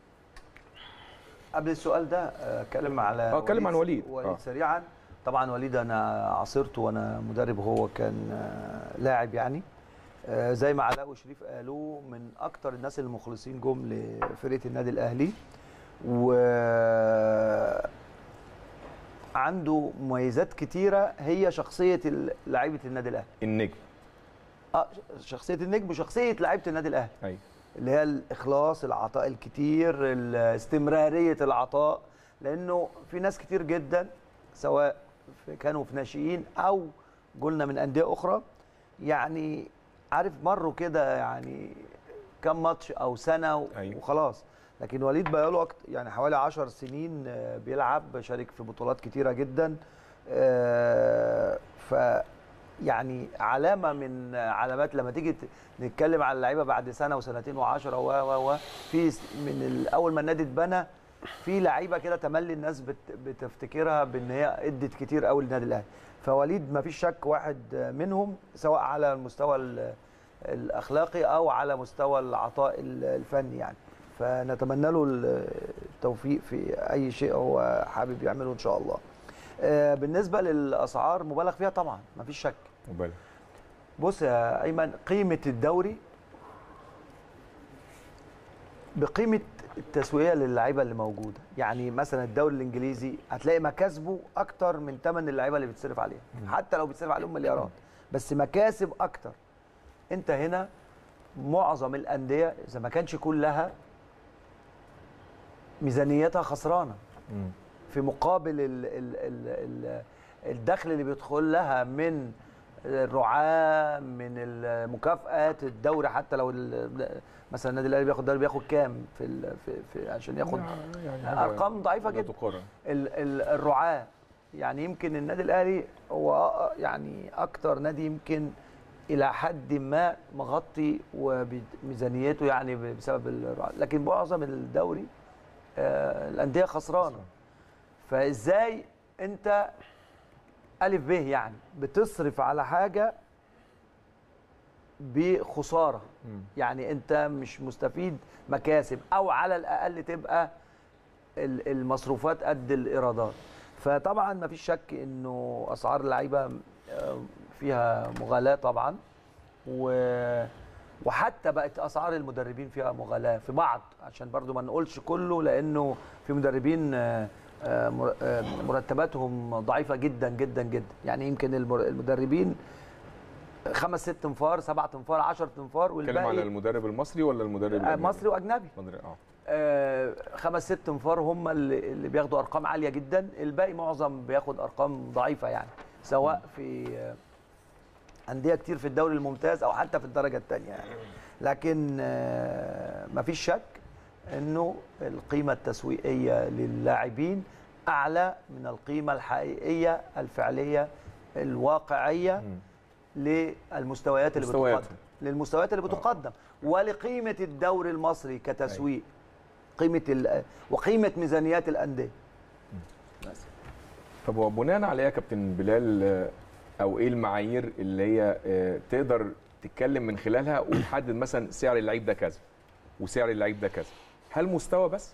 Speaker 6: قبل السؤال ده آه، اتكلم على
Speaker 1: آه، اتكلم عن وليد.
Speaker 6: وليد
Speaker 1: آه.
Speaker 6: سريعا طبعا وليد انا عاصرته وانا مدرب وهو كان آه، لاعب يعني آه، زي ما علاء وشريف قالوا من اكتر الناس المخلصين جم لفرقه النادي الاهلي و عنده مميزات كتيره هي شخصيه ال- لعيبه النادي الاهلي
Speaker 1: النجم
Speaker 6: اه شخصيه النجم وشخصيه لعيبه النادي الاهلي
Speaker 1: ايوه
Speaker 6: اللي هي الاخلاص العطاء الكتير ال- استمراريه العطاء لانه في ناس كتير جدا سواء في كانوا في ناشئين او قلنا من انديه اخرى يعني عارف مروا كده يعني كم ماتش او سنه و-
Speaker 1: أيوة.
Speaker 6: وخلاص لكن وليد بقاله أكتر يعني حوالي 10 سنين آه، بيلعب شارك في بطولات كتيره جدا آه، ف يعني علامه من علامات لما تيجي ت- نتكلم على اللعيبه بعد سنه وسنتين وعشرة و و و في س- من ال- اول ما النادي اتبنى في لعيبه كده تملي الناس بت بتفتكرها بان هي ادت كتير قوي للنادي الاهلي فوليد ما فيش شك واحد منهم سواء على المستوى ال- الاخلاقي او على مستوى العطاء ال- الفني يعني فنتمنى له التوفيق في اي شيء هو حابب يعمله ان شاء الله آه، بالنسبه للاسعار مبالغ فيها طبعا ما فيش شك
Speaker 1: مبالغ
Speaker 6: بص يا ايمن قيمه الدوري بقيمه التسويه للعيبه اللي موجوده يعني مثلا الدوري الانجليزي هتلاقي مكاسبه اكتر من ثمن اللعيبه اللي بتصرف عليها حتى لو بتصرف عليهم مليارات بس مكاسب اكتر انت هنا معظم الانديه اذا ما كانش كلها ميزانيتها خسرانه
Speaker 1: مم.
Speaker 6: في مقابل ال ال ال ال الدخل اللي بيدخل لها من الرعاة من المكافآت الدوري حتى لو ال- مثلا النادي الاهلي بياخد دوري بياخد كام في, ال في, في عشان ياخد
Speaker 1: يعني حاجة
Speaker 6: ارقام ضعيفه
Speaker 1: لا
Speaker 6: جدا
Speaker 1: تقارن
Speaker 6: ال ال الرعاة يعني يمكن النادي الاهلي هو أ- يعني اكتر نادي يمكن الى حد ما مغطي وميزانيته يعني ب- بسبب الرعاة لكن معظم الدوري آه، الانديه خسرانه فازاي انت الف ب يعني بتصرف على حاجه بخساره
Speaker 1: مم.
Speaker 6: يعني انت مش مستفيد مكاسب او على الاقل تبقى ال- المصروفات قد الايرادات فطبعا ما فيش شك انه اسعار اللعيبه آه، فيها مغالاه طبعا و وحتى بقت اسعار المدربين فيها مغالاه في بعض عشان برضو ما نقولش كله لانه في مدربين آه، آه، مر- آه، مرتباتهم ضعيفه جدا جدا جدا يعني يمكن المر- المدربين خمس ست انفار سبع انفار 10 انفار
Speaker 1: بتتكلم على
Speaker 6: والباقي
Speaker 1: المدرب المصري ولا المدرب
Speaker 6: آه،
Speaker 1: الأجنبي؟
Speaker 6: مصري واجنبي
Speaker 1: مدرب اه
Speaker 6: آه، خمس ست انفار هم اللي اللي بياخدوا ارقام عاليه جدا الباقي معظم بياخد ارقام ضعيفه يعني سواء في آه، انديه كتير في الدوري الممتاز او حتى في الدرجه الثانيه يعني لكن آه، مفيش شك انه القيمه التسويقيه للاعبين اعلى من القيمه الحقيقيه الفعليه الواقعيه
Speaker 1: مم.
Speaker 6: للمستويات اللي
Speaker 1: مستويات.
Speaker 6: بتقدم للمستويات اللي بتقدم ولقيمه الدوري المصري كتسويق قيمه ال- وقيمه ميزانيات الانديه بس.
Speaker 1: طب هو بناء على ايه يا كابتن بلال آه، او ايه المعايير اللي هي آه، تقدر تتكلم من خلالها وتحدد مثلا سعر اللعيب ده كذا وسعر اللعيب ده كذا هل مستوى بس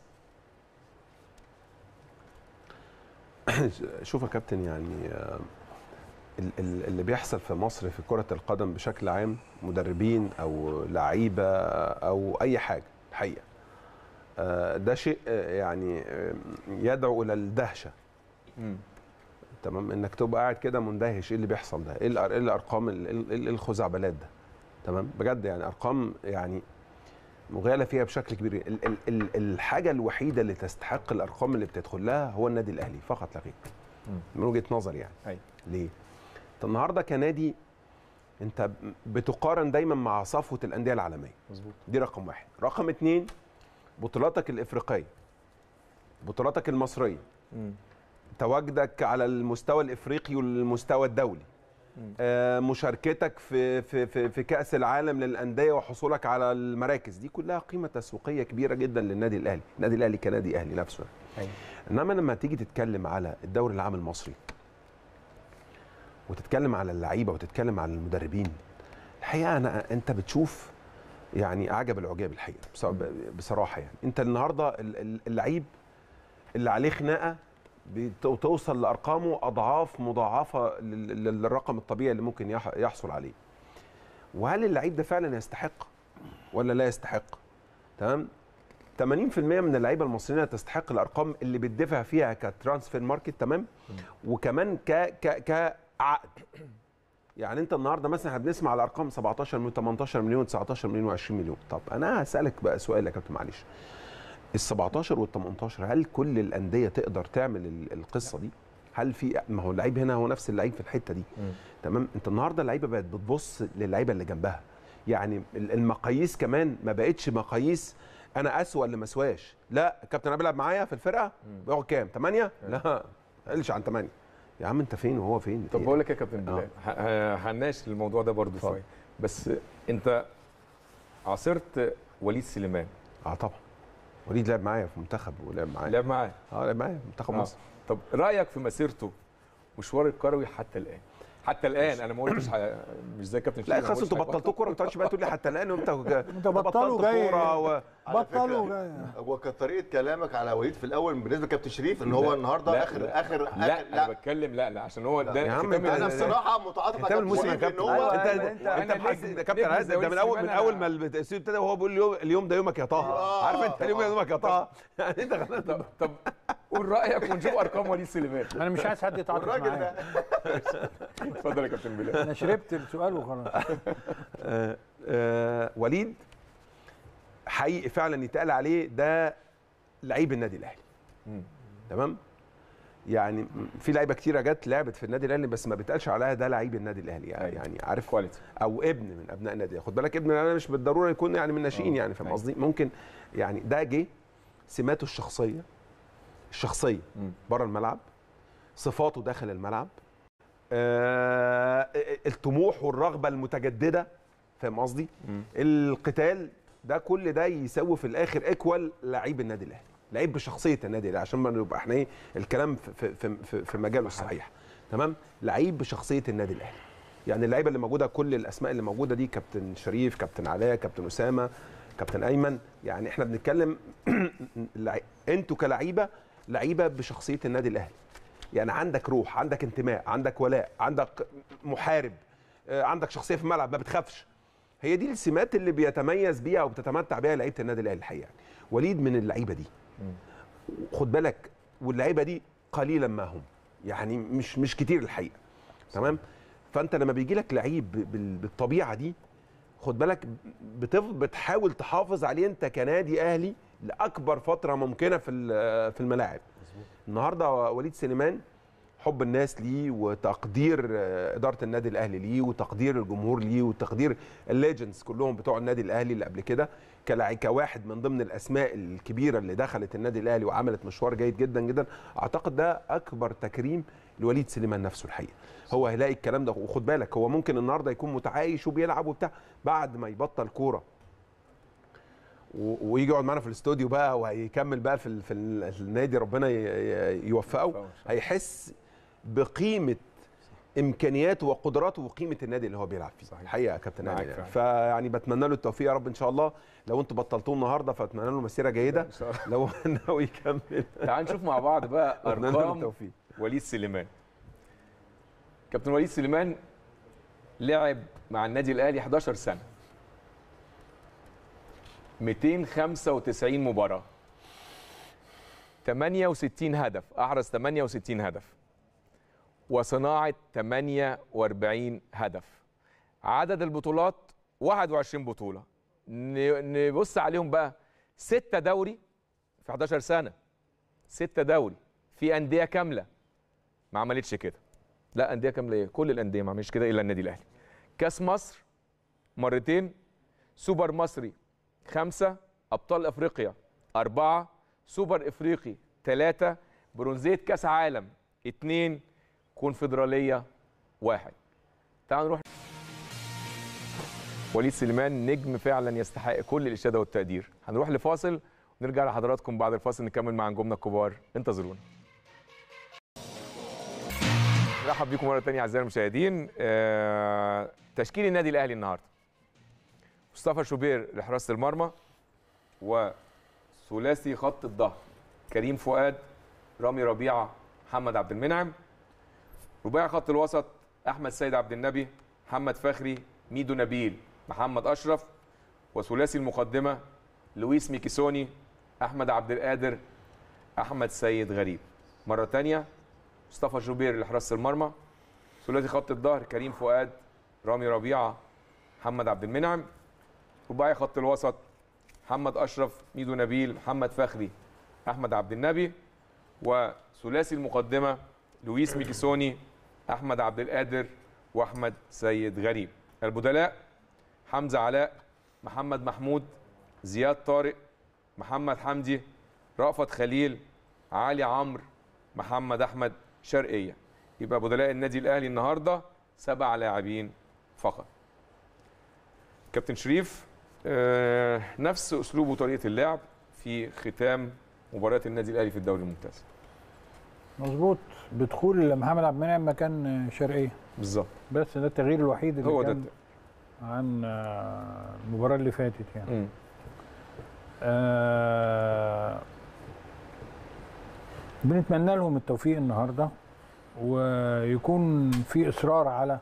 Speaker 4: شوف يا كابتن يعني آه، ال- ال- اللي بيحصل في مصر في كرة القدم بشكل عام مدربين أو لعيبة أو أي حاجة الحقيقة آه، ده شيء آه، يعني آه، يدعو الى الدهشه
Speaker 1: مم.
Speaker 4: تمام انك تبقى قاعد كده مندهش ايه اللي بيحصل ده ايه الأر- إيه الارقام ال- ال- ال- الخزعبلات ده تمام بجد يعني ارقام يعني مغالى فيها بشكل كبير ال ال ال الحاجه الوحيده اللي تستحق الارقام اللي بتدخل لها هو النادي الاهلي فقط لا غير من وجهه نظري يعني
Speaker 1: أيوة.
Speaker 4: ليه انت النهارده كنادي انت بتقارن دايما مع صفوه الانديه العالميه
Speaker 1: مظبوط
Speaker 4: دي رقم واحد رقم اتنين بطولاتك الافريقيه بطولاتك المصريه
Speaker 1: مم.
Speaker 4: تواجدك على المستوى الافريقي والمستوى الدولي آه، مشاركتك في في في في كاس العالم للانديه وحصولك على المراكز دي كلها قيمه تسويقيه كبيره جدا للنادي الاهلي النادي الاهلي كنادي اهلي نفسه
Speaker 1: أيوة.
Speaker 4: انما لما تيجي تتكلم على الدوري العام المصري وتتكلم على اللعيبه وتتكلم على المدربين الحقيقه انا انت بتشوف يعني اعجب العجاب الحقيقه بص- بصراحه يعني انت النهارده ال- ال- اللعيب اللي عليه خناقه بتوصل لارقامه اضعاف مضاعفه لل- لل- للرقم الطبيعي اللي ممكن يح- يحصل عليه وهل اللعيب ده فعلا يستحق ولا لا يستحق تمام 80% من اللعيبه المصريين تستحق الارقام اللي بتدفع فيها كترانسفير ماركت تمام وكمان ك ك كعقد يعني انت النهارده مثلا احنا بنسمع على ارقام 17 مليون 18 مليون 19 مليون و20 مليون طب انا هسالك بقى سؤال يا كابتن معلش ال 17 وال 18 هل كل الانديه تقدر تعمل ال- القصه دي؟ هل في ما هو اللعيب هنا هو نفس اللعيب في الحته دي تمام انت النهارده اللعيبه بقت بتبص للعيبه اللي جنبها يعني ال- المقاييس كمان ما بقتش مقاييس انا اسوأ اللي ما اسواش لا الكابتن انا بيلعب معايا في الفرقه بياخد كام 8 لا ما قلش عن 8 يا عم انت فين وهو فين
Speaker 1: طب
Speaker 4: إيه؟
Speaker 1: بقول لك يا كابتن بلال ه- ه- هنناقش الموضوع ده برضو
Speaker 4: اتفضل.
Speaker 1: شويه بس انت عاصرت وليد سليمان
Speaker 4: اه طبعا وليد لعب معايا في منتخب ولعب معايا
Speaker 1: لعب معاه
Speaker 4: اه لعب معايا في منتخب
Speaker 1: آه.
Speaker 4: مصر
Speaker 1: طب رايك في مسيرته مشوار الكروي حتى الان حتى الان انا ما قلتش ح- مش زي كابتن
Speaker 4: لا
Speaker 1: شريف، أنا
Speaker 4: خلاص
Speaker 1: ما
Speaker 4: انتوا
Speaker 1: قلتش حاجة.
Speaker 4: بطلتوا كوره ما تقعدش بقى تقول لي حتى الان وانت
Speaker 3: انت بطلوا جاي
Speaker 4: كوره و...
Speaker 5: على
Speaker 3: بطلوا
Speaker 5: فكرة،
Speaker 3: جاي
Speaker 5: هو كانت طريقه كلامك على وليد في الاول بالنسبه لكابتن شريف ان هو
Speaker 1: لا،
Speaker 5: النهارده
Speaker 1: لا،
Speaker 5: اخر
Speaker 1: لا.
Speaker 5: اخر
Speaker 1: لا
Speaker 5: آخر-
Speaker 1: انا بتكلم لا لا عشان هو ده
Speaker 4: يا عم
Speaker 1: ختام
Speaker 4: انت-
Speaker 5: انا
Speaker 1: ال-
Speaker 5: بصراحه متعاطف مع
Speaker 4: ختام
Speaker 5: كابتن
Speaker 4: الموسم يا
Speaker 5: شريف ان
Speaker 4: كابتن
Speaker 5: هو
Speaker 6: أيوة،
Speaker 4: انت
Speaker 6: أيوة،
Speaker 4: انت
Speaker 6: أنت-
Speaker 4: انت
Speaker 1: أنا
Speaker 4: محس
Speaker 1: نجم-
Speaker 4: ده كابتن
Speaker 1: نجم
Speaker 4: عايز ده
Speaker 1: زي
Speaker 4: من اول من
Speaker 1: سليمان
Speaker 4: اول
Speaker 1: أنا-
Speaker 4: ما التأثير ابتدى وهو بيقول اليوم اليوم ده يومك يا طه
Speaker 5: آه.
Speaker 4: عارف انت اليوم ده يومك يا طه يعني انت
Speaker 1: طب طب قول رايك ونشوف ارقام وليد سليمان
Speaker 3: انا مش عايز حد يتعاطف
Speaker 5: والراجل ده
Speaker 3: معايا
Speaker 1: اتفضل يا كابتن بلال
Speaker 3: انا شربت السؤال وخلاص
Speaker 4: آه، آه، وليد حقيقي فعلا يتقال عليه ده لعيب النادي الاهلي
Speaker 1: مم.
Speaker 4: تمام يعني في لعيبه كتيره جت لعبت في النادي الاهلي بس ما بيتقالش عليها ده لعيب النادي الاهلي يعني,
Speaker 1: أيوة.
Speaker 4: يعني عارف
Speaker 1: كواليتي
Speaker 4: او ابن من ابناء النادي الأهلي. خد بالك ابن انا مش بالضروره يكون يعني من الناشئين
Speaker 1: آه،
Speaker 4: يعني فاهم
Speaker 1: أيوة.
Speaker 4: قصدي ممكن يعني ده جه سماته الشخصيه الشخصيه
Speaker 1: مم.
Speaker 4: بره الملعب صفاته داخل الملعب آه الطموح والرغبه المتجدده فاهم قصدي
Speaker 1: مم.
Speaker 4: القتال ده كل ده يساوي في الاخر ايكوال لعيب النادي الاهلي لعيب بشخصيه النادي الاهلي عشان ما نبقى احنا ايه الكلام في في في, في مجاله الصحيح تمام لعيب بشخصيه النادي الاهلي يعني اللعيبه اللي موجوده كل الاسماء اللي موجوده دي كابتن شريف كابتن علاء كابتن اسامه كابتن ايمن يعني احنا بنتكلم لعي- انتوا كلعيبه لعيبه بشخصيه النادي الاهلي يعني عندك روح عندك انتماء عندك ولاء عندك محارب آه، عندك شخصيه في الملعب ما بتخافش هي دي السمات اللي بيتميز بيها وبتتمتع بيها لعيبه النادي الاهلي الحقيقه يعني. وليد من اللعيبه دي خد بالك واللعيبه دي قليلا ما هم يعني مش مش كتير الحقيقه تمام فانت لما بيجي لك لعيب بال- بالطبيعه دي خد بالك بتفضل بتحاول تحافظ عليه انت كنادي اهلي لاكبر فتره ممكنه في ال- في الملاعب النهارده وليد سليمان حب الناس ليه وتقدير آه، اداره النادي الاهلي ليه وتقدير الجمهور ليه وتقدير الليجندز كلهم بتوع النادي الاهلي اللي قبل كده كلاع- كواحد من ضمن الاسماء الكبيره اللي دخلت النادي الاهلي وعملت مشوار جيد جدا جدا اعتقد ده اكبر تكريم لوليد سليمان نفسه الحقيقه هو هيلاقي الكلام ده وخد بالك هو ممكن النهارده يكون متعايش وبيلعب وبتاع بعد ما يبطل كوره و- ويجي يقعد معانا في الاستوديو بقى وهيكمل بقى في ال- في ال- النادي ربنا ي- ي- يوفقه هيحس بقيمه امكانياته وقدراته وقيمه النادي اللي هو بيلعب فيه
Speaker 1: صحيح.
Speaker 4: الحقيقه يا كابتن
Speaker 1: معاك
Speaker 4: نادي يعني.
Speaker 1: فعلا.
Speaker 4: فيعني بتمنى له التوفيق يا رب ان شاء الله لو انتوا بطلتوه النهارده فاتمنى له مسيره جيده
Speaker 1: إن شاء الله.
Speaker 4: لو ناوي يكمل
Speaker 1: تعال نشوف مع بعض بقى
Speaker 4: اتمنى له
Speaker 1: ارقام
Speaker 4: التوفيق
Speaker 1: وليد سليمان كابتن وليد سليمان لعب مع النادي الاهلي 11 سنه 295 مباراه 68 هدف احرز 68 هدف وصناعه 48 هدف عدد البطولات 21 بطوله ن- نبص عليهم بقى ستة دوري في 11 سنه ستة دوري في انديه كامله ما عملتش كده لا انديه كامله ايه كل الانديه ما عملتش كده الا النادي الاهلي كاس مصر مرتين سوبر مصري خمسة أبطال أفريقيا أربعة سوبر إفريقي ثلاثة برونزية كأس عالم اتنين كونفدرالية واحد تعالوا نروح وليد سليمان نجم فعلا يستحق كل الإشادة والتقدير هنروح لفاصل ونرجع لحضراتكم بعد الفاصل نكمل مع نجومنا الكبار انتظرونا نرحب بيكم مرة تانية أعزائي المشاهدين آه، تشكيل النادي الأهلي النهاردة مصطفى شوبير لحراسة المرمى وثلاثي خط الظهر كريم فؤاد رامي ربيعة محمد عبد المنعم رباعي خط الوسط أحمد سيد عبد النبي محمد فخري ميدو نبيل محمد أشرف وثلاثي المقدمة لويس ميكيسوني أحمد عبد القادر أحمد سيد غريب مرة تانية مصطفى شوبير لحراسة المرمى ثلاثي خط الظهر كريم فؤاد رامي ربيعة محمد عبد المنعم رباعي خط الوسط محمد اشرف ميدو نبيل محمد فخري احمد عبد النبي وثلاثي المقدمه لويس ميكيسوني احمد عبد القادر واحمد سيد غريب البدلاء حمزه علاء محمد محمود زياد طارق محمد حمدي رأفت خليل علي عمرو محمد احمد شرقيه يبقى بدلاء النادي الاهلي النهارده سبع لاعبين فقط كابتن شريف آه، نفس اسلوب وطريقه اللعب في ختام مباريات النادي الاهلي في الدوري الممتاز
Speaker 3: مظبوط بدخول محمد عبد المنعم مكان شرقيه
Speaker 1: بالظبط
Speaker 3: بس ده التغيير الوحيد اللي
Speaker 1: هو ده
Speaker 3: كان عن آه، المباراه اللي فاتت يعني
Speaker 1: مم.
Speaker 3: آه بنتمنى لهم التوفيق النهارده ويكون في اصرار على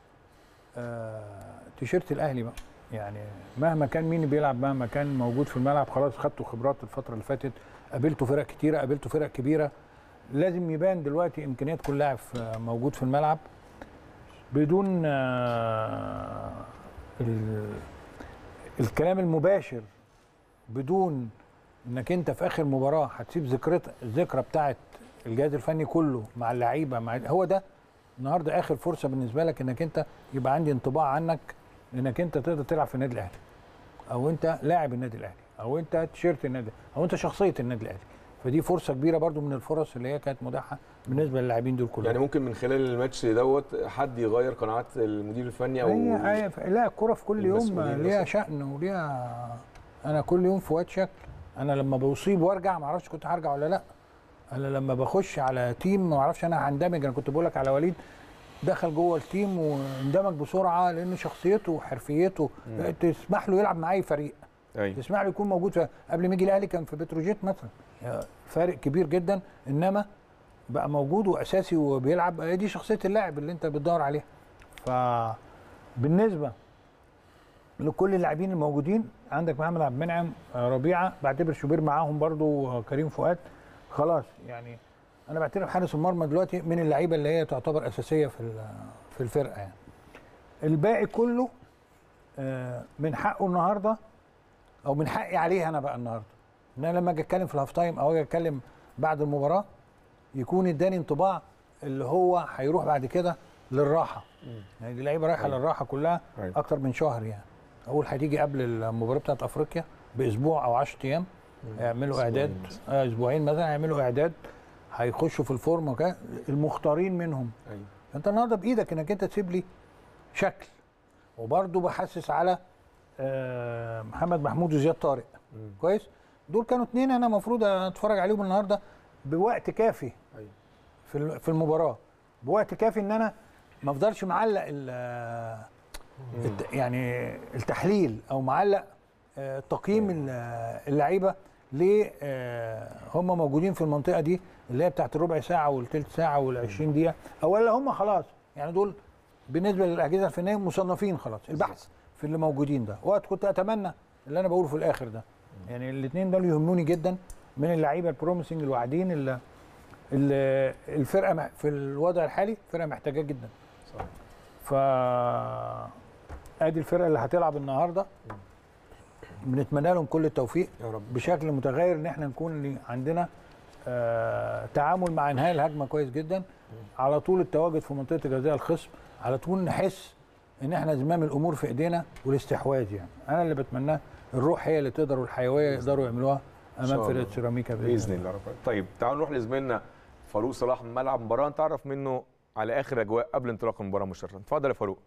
Speaker 3: آه تيشيرت الاهلي بقى يعني مهما كان مين بيلعب مهما كان موجود في الملعب خلاص خدتوا خبرات الفتره اللي فاتت قابلتوا فرق كتيره قابلتوا فرق كبيره لازم يبان دلوقتي امكانيات كل لاعب في- موجود في الملعب بدون آه ال- الكلام المباشر بدون انك انت في اخر مباراه هتسيب ذكرت الذكرى بتاعت الجهاز الفني كله مع اللعيبه مع هو ده النهارده اخر فرصه بالنسبه لك انك انت يبقى عندي انطباع عنك انك انت تقدر تلعب في النادي الاهلي او انت لاعب النادي الاهلي او انت تيشيرت النادي او انت شخصيه النادي الاهلي فدي فرصه كبيره برضو من الفرص اللي هي كانت متاحه بالنسبه للاعبين دول كلهم
Speaker 1: يعني ممكن من خلال الماتش دوت حد يغير قناعات المدير الفني او
Speaker 3: هي هي لا الكوره في كل يوم
Speaker 1: المسؤولين
Speaker 3: ليها
Speaker 1: مثلاً.
Speaker 3: شأن وليها انا كل يوم في واد شكل انا لما بصيب وارجع ما اعرفش كنت هرجع ولا لا انا لما بخش على تيم ما اعرفش انا هندمج انا كنت بقول لك على وليد دخل جوه التيم واندمج بسرعه لان شخصيته وحرفيته تسمح له يلعب مع اي فريق
Speaker 1: ايوه
Speaker 3: تسمح له يكون موجود في قبل ما يجي الاهلي كان في بتروجيت مثلا فارق كبير جدا انما بقى موجود واساسي وبيلعب هي دي شخصيه اللاعب اللي انت بتدور عليها فبالنسبه لكل اللاعبين الموجودين عندك محمد عبد المنعم آه، ربيعه بعتبر شوبير معاهم برضو آه، كريم فؤاد خلاص يعني انا بعتبر حارس المرمى دلوقتي من اللعيبه اللي هي تعتبر اساسيه في ال- في الفرقه يعني الباقي كله آه، من حقه النهارده او من حقي عليه انا بقى النهارده ان انا لما اجي اتكلم في الهاف تايم او اجي اتكلم بعد المباراه يكون اداني انطباع اللي هو هيروح بعد كده للراحه يعني دي لعيبه رايحه
Speaker 1: أيوة.
Speaker 3: للراحه كلها
Speaker 1: أيوة.
Speaker 3: اكتر من شهر يعني اول هتيجي قبل المباراه بتاعت افريقيا باسبوع او 10 ايام هيعملوا اعداد آه اسبوعين مثلا هيعملوا اعداد هيخشوا في الفورمه وكده المختارين منهم
Speaker 1: ايوه
Speaker 3: انت النهارده بايدك انك انت تسيب لي شكل وبرده بحسس على آه، محمد محمود وزياد طارق كويس دول كانوا اتنين انا المفروض اتفرج عليهم النهارده بوقت كافي
Speaker 1: أيوة.
Speaker 3: في ال- في المباراه بوقت كافي ان انا ما افضلش معلق ال- الت- يعني التحليل او معلق آه، تقييم ال- اللعيبه ليه آه، هم موجودين في المنطقه دي اللي هي بتاعت الربع ساعه والثلث ساعه وال20 دقيقه اولا هم خلاص يعني دول بالنسبه للاجهزه الفنيه مصنفين خلاص البحث في اللي موجودين ده وقت كنت اتمنى اللي انا بقوله في الاخر ده يعني الاثنين دول يهموني جدا من اللعيبه البروميسنج الواعدين اللي اللي الفرقه مح- في الوضع الحالي فرقه محتاجاه جدا
Speaker 1: صح.
Speaker 3: ف ادي الفرقه اللي هتلعب النهارده بنتمنى لهم كل التوفيق
Speaker 1: يا رب
Speaker 3: بشكل متغير ان احنا نكون عندنا آه تعامل مع انهاء الهجمه كويس جدا على طول التواجد في منطقه جزاء الخصم على طول نحس ان احنا زمام الامور في ايدينا والاستحواذ يعني انا اللي بتمناه الروح هي اللي تقدر والحيويه يقدروا يعملوها
Speaker 1: إن شاء
Speaker 3: امام
Speaker 1: الله.
Speaker 3: فرقه سيراميكا
Speaker 1: باذن الله رب طيب تعالوا نروح لزميلنا فاروق صلاح من ملعب المباراه نتعرف منه على اخر اجواء قبل انطلاق المباراه مباشره اتفضل يا فاروق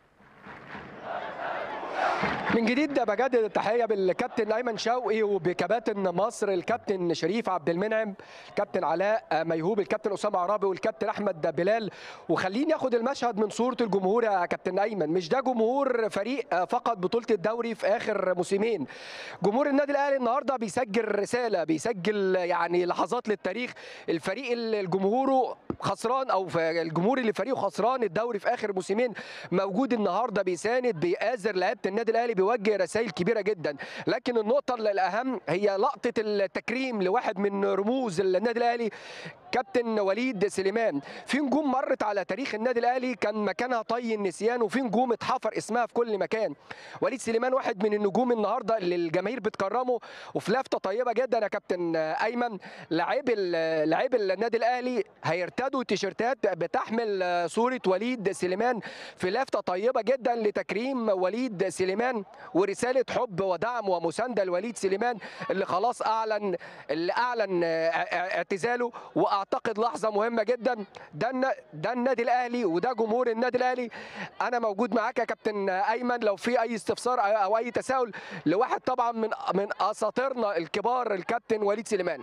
Speaker 2: من جديد بجدد التحيه بالكابتن ايمن شوقي وبكباتن مصر الكابتن شريف عبد المنعم الكابتن علاء ميهوب الكابتن اسامه عرابي والكابتن احمد بلال وخليني اخد المشهد من صوره الجمهور يا كابتن ايمن مش ده جمهور فريق فقط بطوله الدوري في اخر موسمين جمهور النادي الاهلي النهارده بيسجل رساله بيسجل يعني لحظات للتاريخ الفريق اللي جمهوره خسران او في الجمهور اللي فريقه خسران الدوري في اخر موسمين موجود النهارده بيساند بيآزر لعيبه النادي الاهلي بيوجه رسائل كبيره جدا لكن النقطه الاهم هي لقطه التكريم لواحد من رموز النادي الاهلي كابتن وليد سليمان في نجوم مرت على تاريخ النادي الاهلي كان مكانها طي النسيان وفي نجوم اتحفر اسمها في كل مكان وليد سليمان واحد من النجوم النهارده اللي الجماهير بتكرمه وفي لفته طيبه جدا يا كابتن ايمن لاعب ال- لاعب النادي الاهلي هيرتدوا تيشيرتات بتحمل صوره وليد سليمان في لفته طيبه جدا لتكريم وليد سليمان ورساله حب ودعم ومسانده لوليد سليمان اللي خلاص اعلن اللي اعلن اعتزاله واعتقد لحظه مهمه جدا ده النا- ده النادي الاهلي وده جمهور النادي الاهلي انا موجود معاك يا كابتن ايمن لو في اي استفسار او اي تساؤل لواحد طبعا من من اساطيرنا الكبار الكابتن وليد سليمان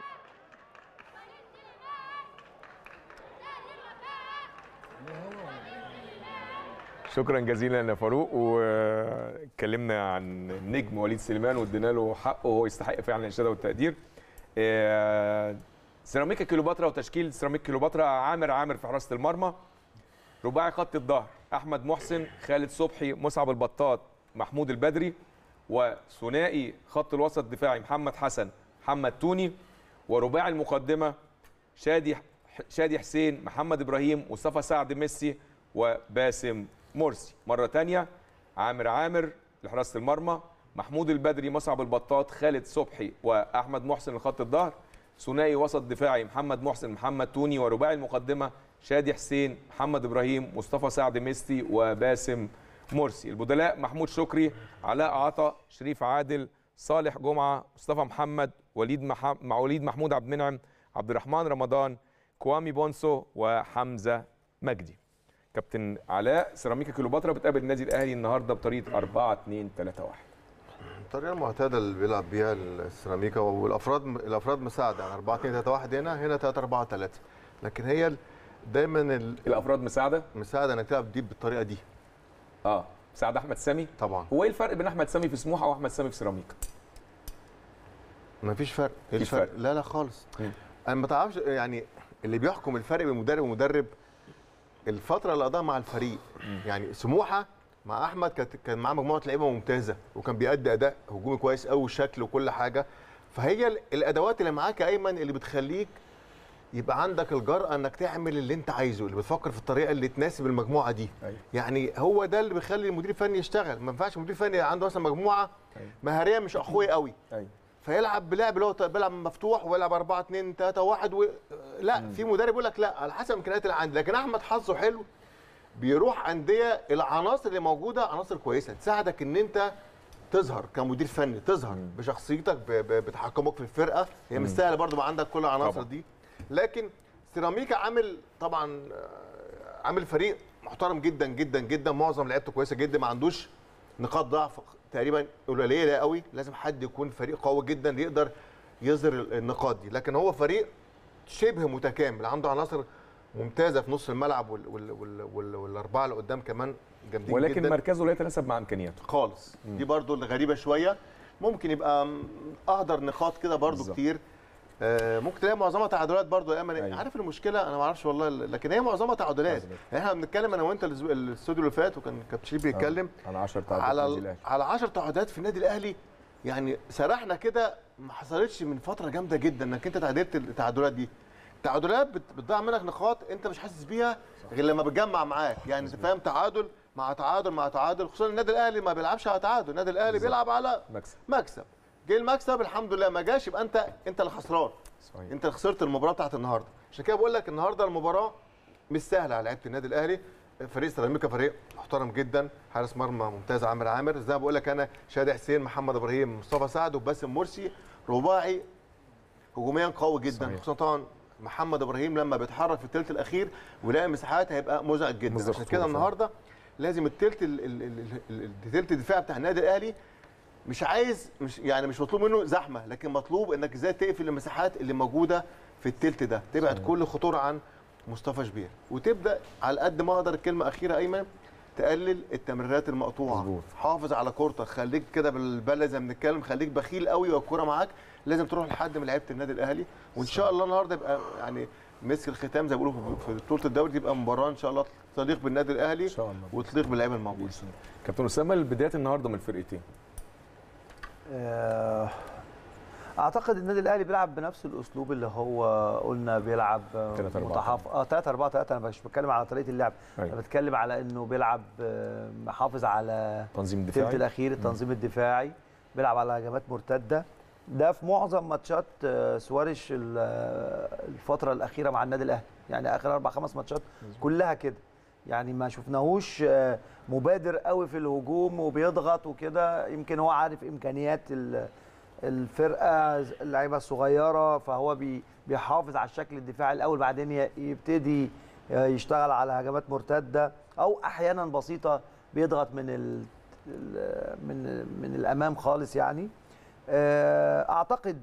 Speaker 1: شكرا جزيلا يا فاروق واتكلمنا عن النجم وليد سليمان وادينا له حقه وهو يستحق فعلا الاشاده والتقدير آه، سيراميكا كيلوباترا وتشكيل سيراميكا كيلوباترا عامر عامر في حراسه المرمى رباعي خط الظهر احمد محسن خالد صبحي مصعب البطاط محمود البدري وثنائي خط الوسط الدفاعي محمد حسن محمد توني ورباعي المقدمه شادي شادي حسين محمد ابراهيم مصطفى سعد ميسي وباسم مرسي مره تانية عامر عامر لحراسه المرمى محمود البدري مصعب البطاط خالد صبحي واحمد محسن لخط الظهر ثنائي وسط دفاعي محمد محسن محمد توني ورباعي المقدمه شادي حسين محمد ابراهيم مصطفى سعد ميسي وباسم مرسي البدلاء محمود شكري علاء عطا شريف عادل صالح جمعه مصطفى محمد وليد مح... مع وليد محمود عبد المنعم عبد الرحمن رمضان كوامي بونسو وحمزه مجدي كابتن علاء سيراميكا كيلوباترا بتقابل النادي الاهلي النهارده بطريقه 4 2 3 1
Speaker 5: الطريقه المعتاده اللي بيلعب بيها السيراميكا والافراد الافراد مساعده يعني 4 2 3 1 هنا هنا 3 4 3 لكن هي ال- دايما ال-
Speaker 1: الافراد مساعده
Speaker 5: المساعده انك تلعب دي بالطريقه دي
Speaker 1: اه مساعد احمد سامي
Speaker 5: طبعا
Speaker 1: هو ايه الفرق بين احمد سامي في سموحه واحمد سامي في سيراميكا
Speaker 5: ما فيش فرق ايه
Speaker 1: مفيش
Speaker 5: الفرق
Speaker 1: فرق.
Speaker 5: لا لا خالص
Speaker 1: مم.
Speaker 5: انا ما تعرفش يعني اللي بيحكم الفرق بين مدرب ومدرب الفتره اللي قضاها مع الفريق يعني سموحه مع احمد كانت كان معاه مجموعه لعيبه ممتازه وكان بيأدي اداء هجومي كويس قوي وشكل وكل حاجه فهي ال- الادوات اللي معاك يا ايمن اللي بتخليك يبقى عندك الجرأه انك تعمل اللي انت عايزه اللي بتفكر في الطريقه اللي تناسب المجموعه دي
Speaker 1: أيوة.
Speaker 5: يعني هو ده اللي بيخلي المدير الفني يشتغل ما ينفعش مدير فني عنده مثلا مجموعه
Speaker 1: أيوة.
Speaker 5: مهاريه مش اقوياء قوي
Speaker 1: ايوه
Speaker 5: فيلعب بلعب اللي هو بيلعب مفتوح ويلعب 4 2 3 1 و... لا في مدرب يقول لك لا على حسب الامكانيات اللي عندي لكن احمد حظه حلو بيروح انديه العناصر اللي موجوده عناصر كويسه تساعدك ان انت تظهر كمدير فني تظهر بشخصيتك ب... ب... بتحكمك في الفرقه هي مش سهله برضو بقى عندك كل العناصر
Speaker 1: طبعا.
Speaker 5: دي لكن سيراميكا عامل طبعا آه، عامل فريق محترم جدا جدا جدا معظم لعيبته كويسه جدا ما عندوش نقاط ضعف تقريبا قليله قوي لازم حد يكون فريق قوي جدا يقدر يظهر النقاط دي لكن هو فريق شبه متكامل عنده عناصر ممتازه في نص الملعب وال وال وال وال والاربعه اللي قدام كمان جامدين
Speaker 1: ولكن
Speaker 5: جدا
Speaker 1: مركزه لا يتناسب مع امكانياته
Speaker 5: خالص دي برضو اللي غريبه شويه ممكن يبقى م- اهدر نقاط كده برضو
Speaker 1: بالظبط.
Speaker 5: كتير آه، ممكن تلاقي معظمها تعادلات برضو يا ايمن
Speaker 1: أيوة.
Speaker 5: عارف المشكله انا ما اعرفش والله لكن هي معظمها تعادلات
Speaker 1: تعادلات.
Speaker 5: يعني احنا بنتكلم انا وانت الأسبوع- الاستوديو اللي فات وكان كابتن شريف بيتكلم
Speaker 1: على 10
Speaker 5: على ال- على 10 تعادلات في النادي الاهلي يعني سرحنا كده ما حصلتش من فتره جامده جدا انك انت تعادلت التعادلات دي التعادلات بت- بتضيع منك نقاط انت مش حاسس بيها غير لما بتجمع معاك يعني انت فاهم تعادل مع تعادل مع تعادل خصوصا النادي الاهلي ما بيلعبش على تعادل النادي الاهلي بيلعب على
Speaker 1: مكسب
Speaker 5: مكسب جه المكسب الحمد لله ما جاش يبقى انت انت اللي خسران
Speaker 1: صحيح
Speaker 5: انت اللي خسرت المباراه بتاعت النهارده عشان كده بقول لك النهارده المباراه مش سهله على لعيبه النادي الاهلي فريق سيراميكا فريق محترم جدا حارس مرمى ممتاز عامر عامر زي ما بقول لك انا شادي حسين محمد ابراهيم مصطفى سعد وباسم مرسي رباعي هجوميا قوي جدا
Speaker 1: صحيح.
Speaker 5: خصوصا طبعا محمد ابراهيم لما بيتحرك في الثلث الاخير ويلاقي مساحات هيبقى مزعج جدا
Speaker 1: مصدر
Speaker 5: عشان
Speaker 1: خطورة
Speaker 5: كده
Speaker 1: فعلا.
Speaker 5: النهارده لازم الثلث ال- ال- ال- ال- الثلث الدفاع بتاع النادي الاهلي مش عايز مش يعني مش مطلوب منه زحمه لكن مطلوب انك ازاي تقفل المساحات اللي موجوده في التلت ده تبعد كل خطوره عن مصطفى شبير وتبدا على قد ما اقدر الكلمه اخيره ايمن تقلل التمريرات المقطوعه
Speaker 1: مظبوط.
Speaker 5: حافظ على كورتك خليك كده بالبلد زي ما بنتكلم خليك بخيل قوي والكوره معاك لازم تروح لحد من لعيبه النادي الاهلي وان شاء الله النهارده يبقى يعني مسك الختام زي ما بيقولوا في- في بطوله الدوري تبقى مباراه ان شاء الله تليق بالنادي الاهلي
Speaker 1: ان شاء الله
Speaker 5: وتليق باللعيبه الموجوده
Speaker 1: كابتن اسامه البدايات النهارده من الفرقتين
Speaker 6: آه، اعتقد النادي الاهلي بيلعب بنفس الاسلوب اللي هو قلنا بيلعب آه،
Speaker 1: تلاتة أربعة
Speaker 6: متحف اه 3 4 3 انا مش بتكلم على طريقه اللعب
Speaker 1: أيوة.
Speaker 6: انا بتكلم على انه بيلعب آه، محافظ على
Speaker 1: تنظيم
Speaker 6: الثلث
Speaker 1: دفاعي
Speaker 6: الاخير التنظيم الدفاعي بيلعب على هجمات مرتده ده في معظم ماتشات آه، سواريش ال- آه، الفتره الاخيره مع النادي الاهلي يعني اخر اربع خمس ماتشات كلها كده يعني ما شفناهوش آه، مبادر قوي في الهجوم وبيضغط وكده يمكن هو عارف امكانيات ال- الفرقه اللعيبه الصغيره فهو بي- بيحافظ على الشكل الدفاعي الاول بعدين ي- يبتدي يشتغل على هجمات مرتده او احيانا بسيطه بيضغط من ال ال- من من الامام خالص يعني آه، اعتقد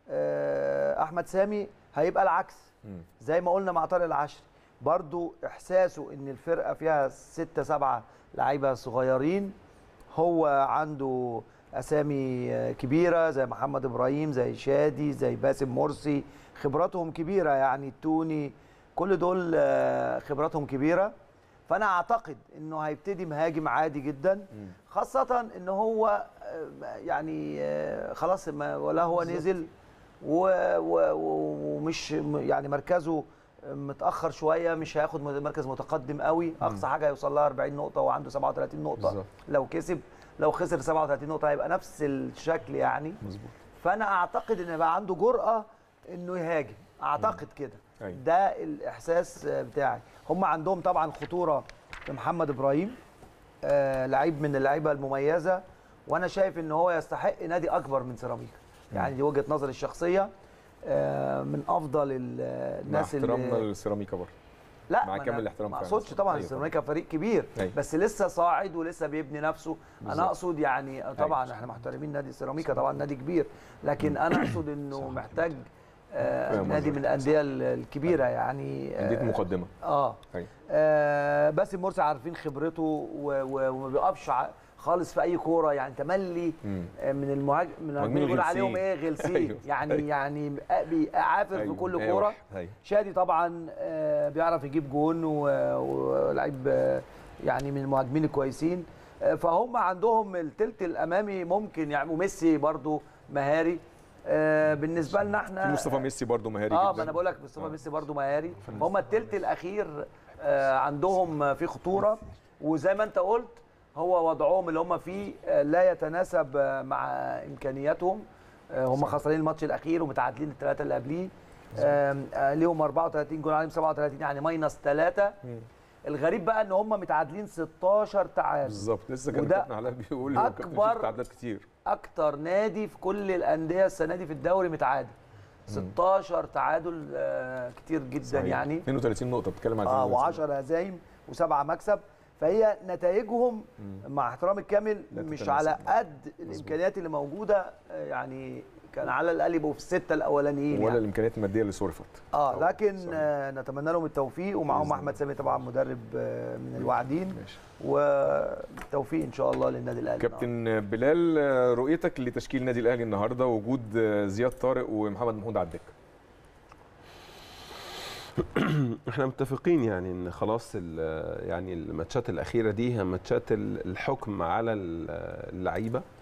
Speaker 6: آه، احمد سامي هيبقى العكس
Speaker 1: مم.
Speaker 6: زي ما قلنا مع طارق العشري برضو احساسه ان الفرقه فيها ستة سبعة لعيبه صغيرين هو عنده اسامي آه، كبيره زي محمد ابراهيم زي شادي زي باسم مرسي خبراتهم كبيره يعني التوني كل دول آه، خبراتهم كبيره فانا اعتقد انه هيبتدي مهاجم عادي جدا خاصه ان هو آه، يعني آه، خلاص ما ولا هو نزل و- و- و- ومش م- يعني مركزه متاخر شويه مش هياخد مركز متقدم قوي اقصى حاجه هيوصل لها 40 نقطه وعنده 37 نقطه
Speaker 1: بالظبط.
Speaker 6: لو كسب لو خسر 37 نقطه هيبقى نفس الشكل يعني
Speaker 1: مظبوط
Speaker 6: فانا اعتقد ان بقى عنده جرأه انه يهاجم اعتقد كده
Speaker 1: أيوة.
Speaker 6: ده الاحساس بتاعي هم عندهم طبعا خطوره في محمد ابراهيم آه لعيب من اللعيبه المميزه وانا شايف ان هو يستحق نادي اكبر من سيراميكا يعني دي وجهه نظري الشخصيه آه من افضل ال-
Speaker 1: مع
Speaker 6: الناس
Speaker 1: احترامنا
Speaker 6: اللي
Speaker 1: للسيراميكا برضه
Speaker 6: لا
Speaker 1: مع
Speaker 6: ما
Speaker 1: كامل
Speaker 6: أنا
Speaker 1: الاحترام
Speaker 6: ما
Speaker 1: فعلا.
Speaker 6: اقصدش طبعا
Speaker 1: أيوة
Speaker 6: السيراميكا فريق كبير
Speaker 1: أيوة.
Speaker 6: بس لسه صاعد ولسه بيبني نفسه
Speaker 1: بالظبط.
Speaker 6: انا اقصد يعني طبعا
Speaker 1: أيوة.
Speaker 6: احنا محترمين نادي السيراميكا طبعا نادي كبير لكن انا اقصد انه محتاج آه
Speaker 1: فاهم
Speaker 6: نادي
Speaker 1: قصدك.
Speaker 6: من الانديه ال- الكبيره يعني
Speaker 1: انديه
Speaker 6: آه,
Speaker 1: مقدمه
Speaker 6: اه,
Speaker 1: أيوة.
Speaker 6: آه باسم مرسي عارفين خبرته و- و- وما بيقفش ع- خالص في اي كوره يعني تملي
Speaker 1: مم.
Speaker 6: آه، من المهاجم من المهاجمين
Speaker 1: مهاجمين
Speaker 6: بيقول عليهم
Speaker 1: غلسين.
Speaker 6: ايه غلسين
Speaker 1: أيوة.
Speaker 6: يعني
Speaker 1: أيوة.
Speaker 6: يعني بيعافر في
Speaker 1: أيوة.
Speaker 6: كل
Speaker 1: أيوة.
Speaker 6: كوره
Speaker 1: أيوة.
Speaker 6: شادي طبعا آه، بيعرف يجيب جون و- ولعيب آه، يعني من المهاجمين الكويسين آه، فهم عندهم التلت الامامي ممكن يعني وميسي برضو مهاري آه، بالنسبه لنا
Speaker 1: في
Speaker 6: احنا
Speaker 1: مصطفى ميسي برضه مهاري
Speaker 6: اه
Speaker 1: جدا
Speaker 6: ما انا بقول لك مصطفى
Speaker 1: آه.
Speaker 6: ميسي برضو مهاري فهم التلت الاخير آه، عندهم في خطوره وزي ما انت قلت هو وضعهم اللي هم فيه آه، لا يتناسب آه، مع امكانياتهم آه، هم خسرانين الماتش الاخير ومتعادلين الثلاثه اللي قبليه آم، آه، ليهم 34 جول عليهم 37 يعني ماينس 3 الغريب بقى ان هم متعادلين 16 تعادل
Speaker 1: بالظبط لسه كان
Speaker 6: وده
Speaker 1: كابتن علاء بيقول
Speaker 6: أكبر-
Speaker 1: تعداد كتير
Speaker 6: اكتر نادي في كل الانديه السنه دي في الدوري متعادل 16 تعادل آه، كتير جدا
Speaker 1: صحيح.
Speaker 6: يعني
Speaker 1: 32 نقطه بتتكلم عن
Speaker 6: اه
Speaker 1: 32.
Speaker 6: و10 هزايم وسبعه مكسب فهي نتائجهم مع احترامي الكامل
Speaker 1: لا
Speaker 6: مش
Speaker 1: تتناسب.
Speaker 6: على قد الامكانيات اللي موجوده آه، يعني كان على الاقل يبقوا في السته الاولانيين
Speaker 1: ولا
Speaker 6: يعني.
Speaker 1: الامكانيات الماديه اللي صرفت
Speaker 6: اه
Speaker 1: طبعاً.
Speaker 6: لكن
Speaker 1: صحيح.
Speaker 6: آه نتمنى لهم التوفيق ومعاهم
Speaker 1: بإذن
Speaker 6: احمد سامي طبعا مدرب آه من الواعدين
Speaker 1: ماشي
Speaker 6: والتوفيق ان شاء الله للنادي الاهلي
Speaker 1: كابتن بلال آه، رؤيتك لتشكيل النادي الاهلي النهارده وجود آه، زياد طارق ومحمد محمود على الدكه
Speaker 4: احنا متفقين يعني ان خلاص ال- يعني الماتشات الاخيره دي هي ماتشات ال- الحكم على ال- اللعيبه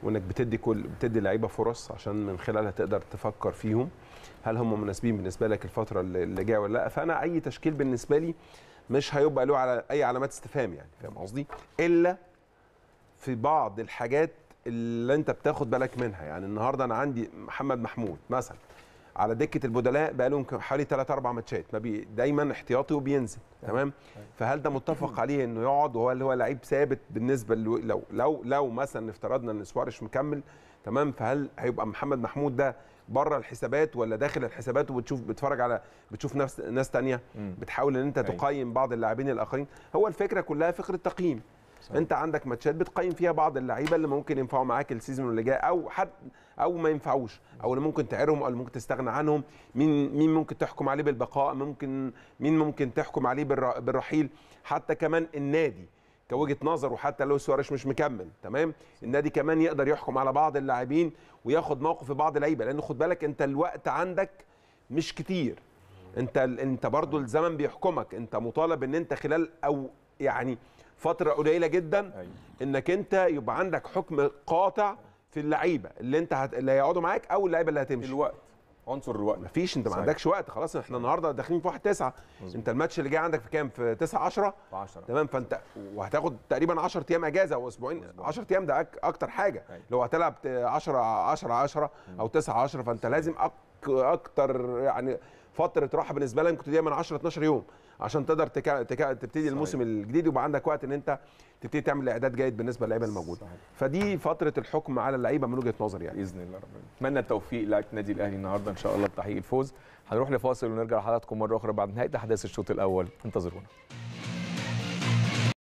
Speaker 4: وانك بتدي كل بتدي اللعيبه فرص عشان من خلالها تقدر تفكر فيهم هل هم مناسبين بالنسبه لك الفتره اللي اللي جايه ولا لا فانا اي تشكيل بالنسبه لي مش هيبقى له على اي علامات استفهام يعني فاهم قصدي الا في بعض الحاجات اللي انت بتاخد بالك منها يعني النهارده انا عندي محمد محمود مثلا على دكه البدلاء بقى لهم حوالي 3 4 ماتشات ما بي دايما احتياطي وبينزل تمام فهل ده متفق عليه انه يقعد وهل هو لعيب ثابت بالنسبه لو لو لو, لو مثلا افترضنا ان سوارش مكمل تمام فهل هيبقى محمد محمود ده بره الحسابات ولا داخل الحسابات وبتشوف بتتفرج على بتشوف ناس ناس تانية
Speaker 1: مم.
Speaker 4: بتحاول ان انت
Speaker 1: أيوة.
Speaker 4: تقيم بعض اللاعبين الاخرين هو الفكره كلها فكره تقييم
Speaker 1: صحيح.
Speaker 4: انت عندك ماتشات بتقيم فيها بعض اللعيبه اللي ممكن ينفعوا معاك السيزون اللي جاي او حد او ما ينفعوش او اللي ممكن تعيرهم او اللي ممكن تستغنى عنهم مين مين ممكن تحكم عليه بالبقاء ممكن مين ممكن تحكم عليه بالر- بالرحيل حتى كمان النادي كوجهه نظر وحتى لو سواريش مش مكمل تمام النادي كمان يقدر يحكم على بعض اللاعبين وياخد موقف في بعض اللعيبه لان خد بالك انت الوقت عندك مش كتير انت انت برضو الزمن بيحكمك انت مطالب ان انت خلال او يعني فتره قليله جدا
Speaker 1: أيوة.
Speaker 4: انك انت يبقى عندك حكم قاطع في اللعيبه اللي انت هت... اللي هيقعدوا معاك او اللعيبه اللي هتمشي
Speaker 1: الوقت عنصر الوقت
Speaker 4: مفيش انت ما
Speaker 1: صحيح.
Speaker 4: عندكش وقت خلاص احنا النهارده داخلين في 1 9 انت الماتش اللي جاي عندك في كام في 9 10
Speaker 1: 10
Speaker 4: تمام فانت وهتاخد تقريبا 10 ايام اجازه او اسبوعين 10 ايام ده أك... اكتر حاجه
Speaker 1: أيوة.
Speaker 4: لو هتلعب 10 10 10 او 9 10 فانت لازم أك... اكتر يعني فتره راحه بالنسبه لك كنت دايما 10 12 يوم عشان تقدر تك... تك... تبتدي الموسم الجديد ويبقى عندك وقت ان انت تبتدي تعمل اعداد جيد بالنسبه للعيبه الموجوده
Speaker 1: صحيح.
Speaker 4: فدي فتره الحكم على اللعيبه من وجهه نظري يعني
Speaker 1: باذن الله رب العالمين اتمنى التوفيق لعيبه النادي الاهلي النهارده ان شاء الله بتحقيق الفوز هنروح لفاصل ونرجع لحضراتكم مره اخرى بعد نهايه احداث الشوط الاول انتظرونا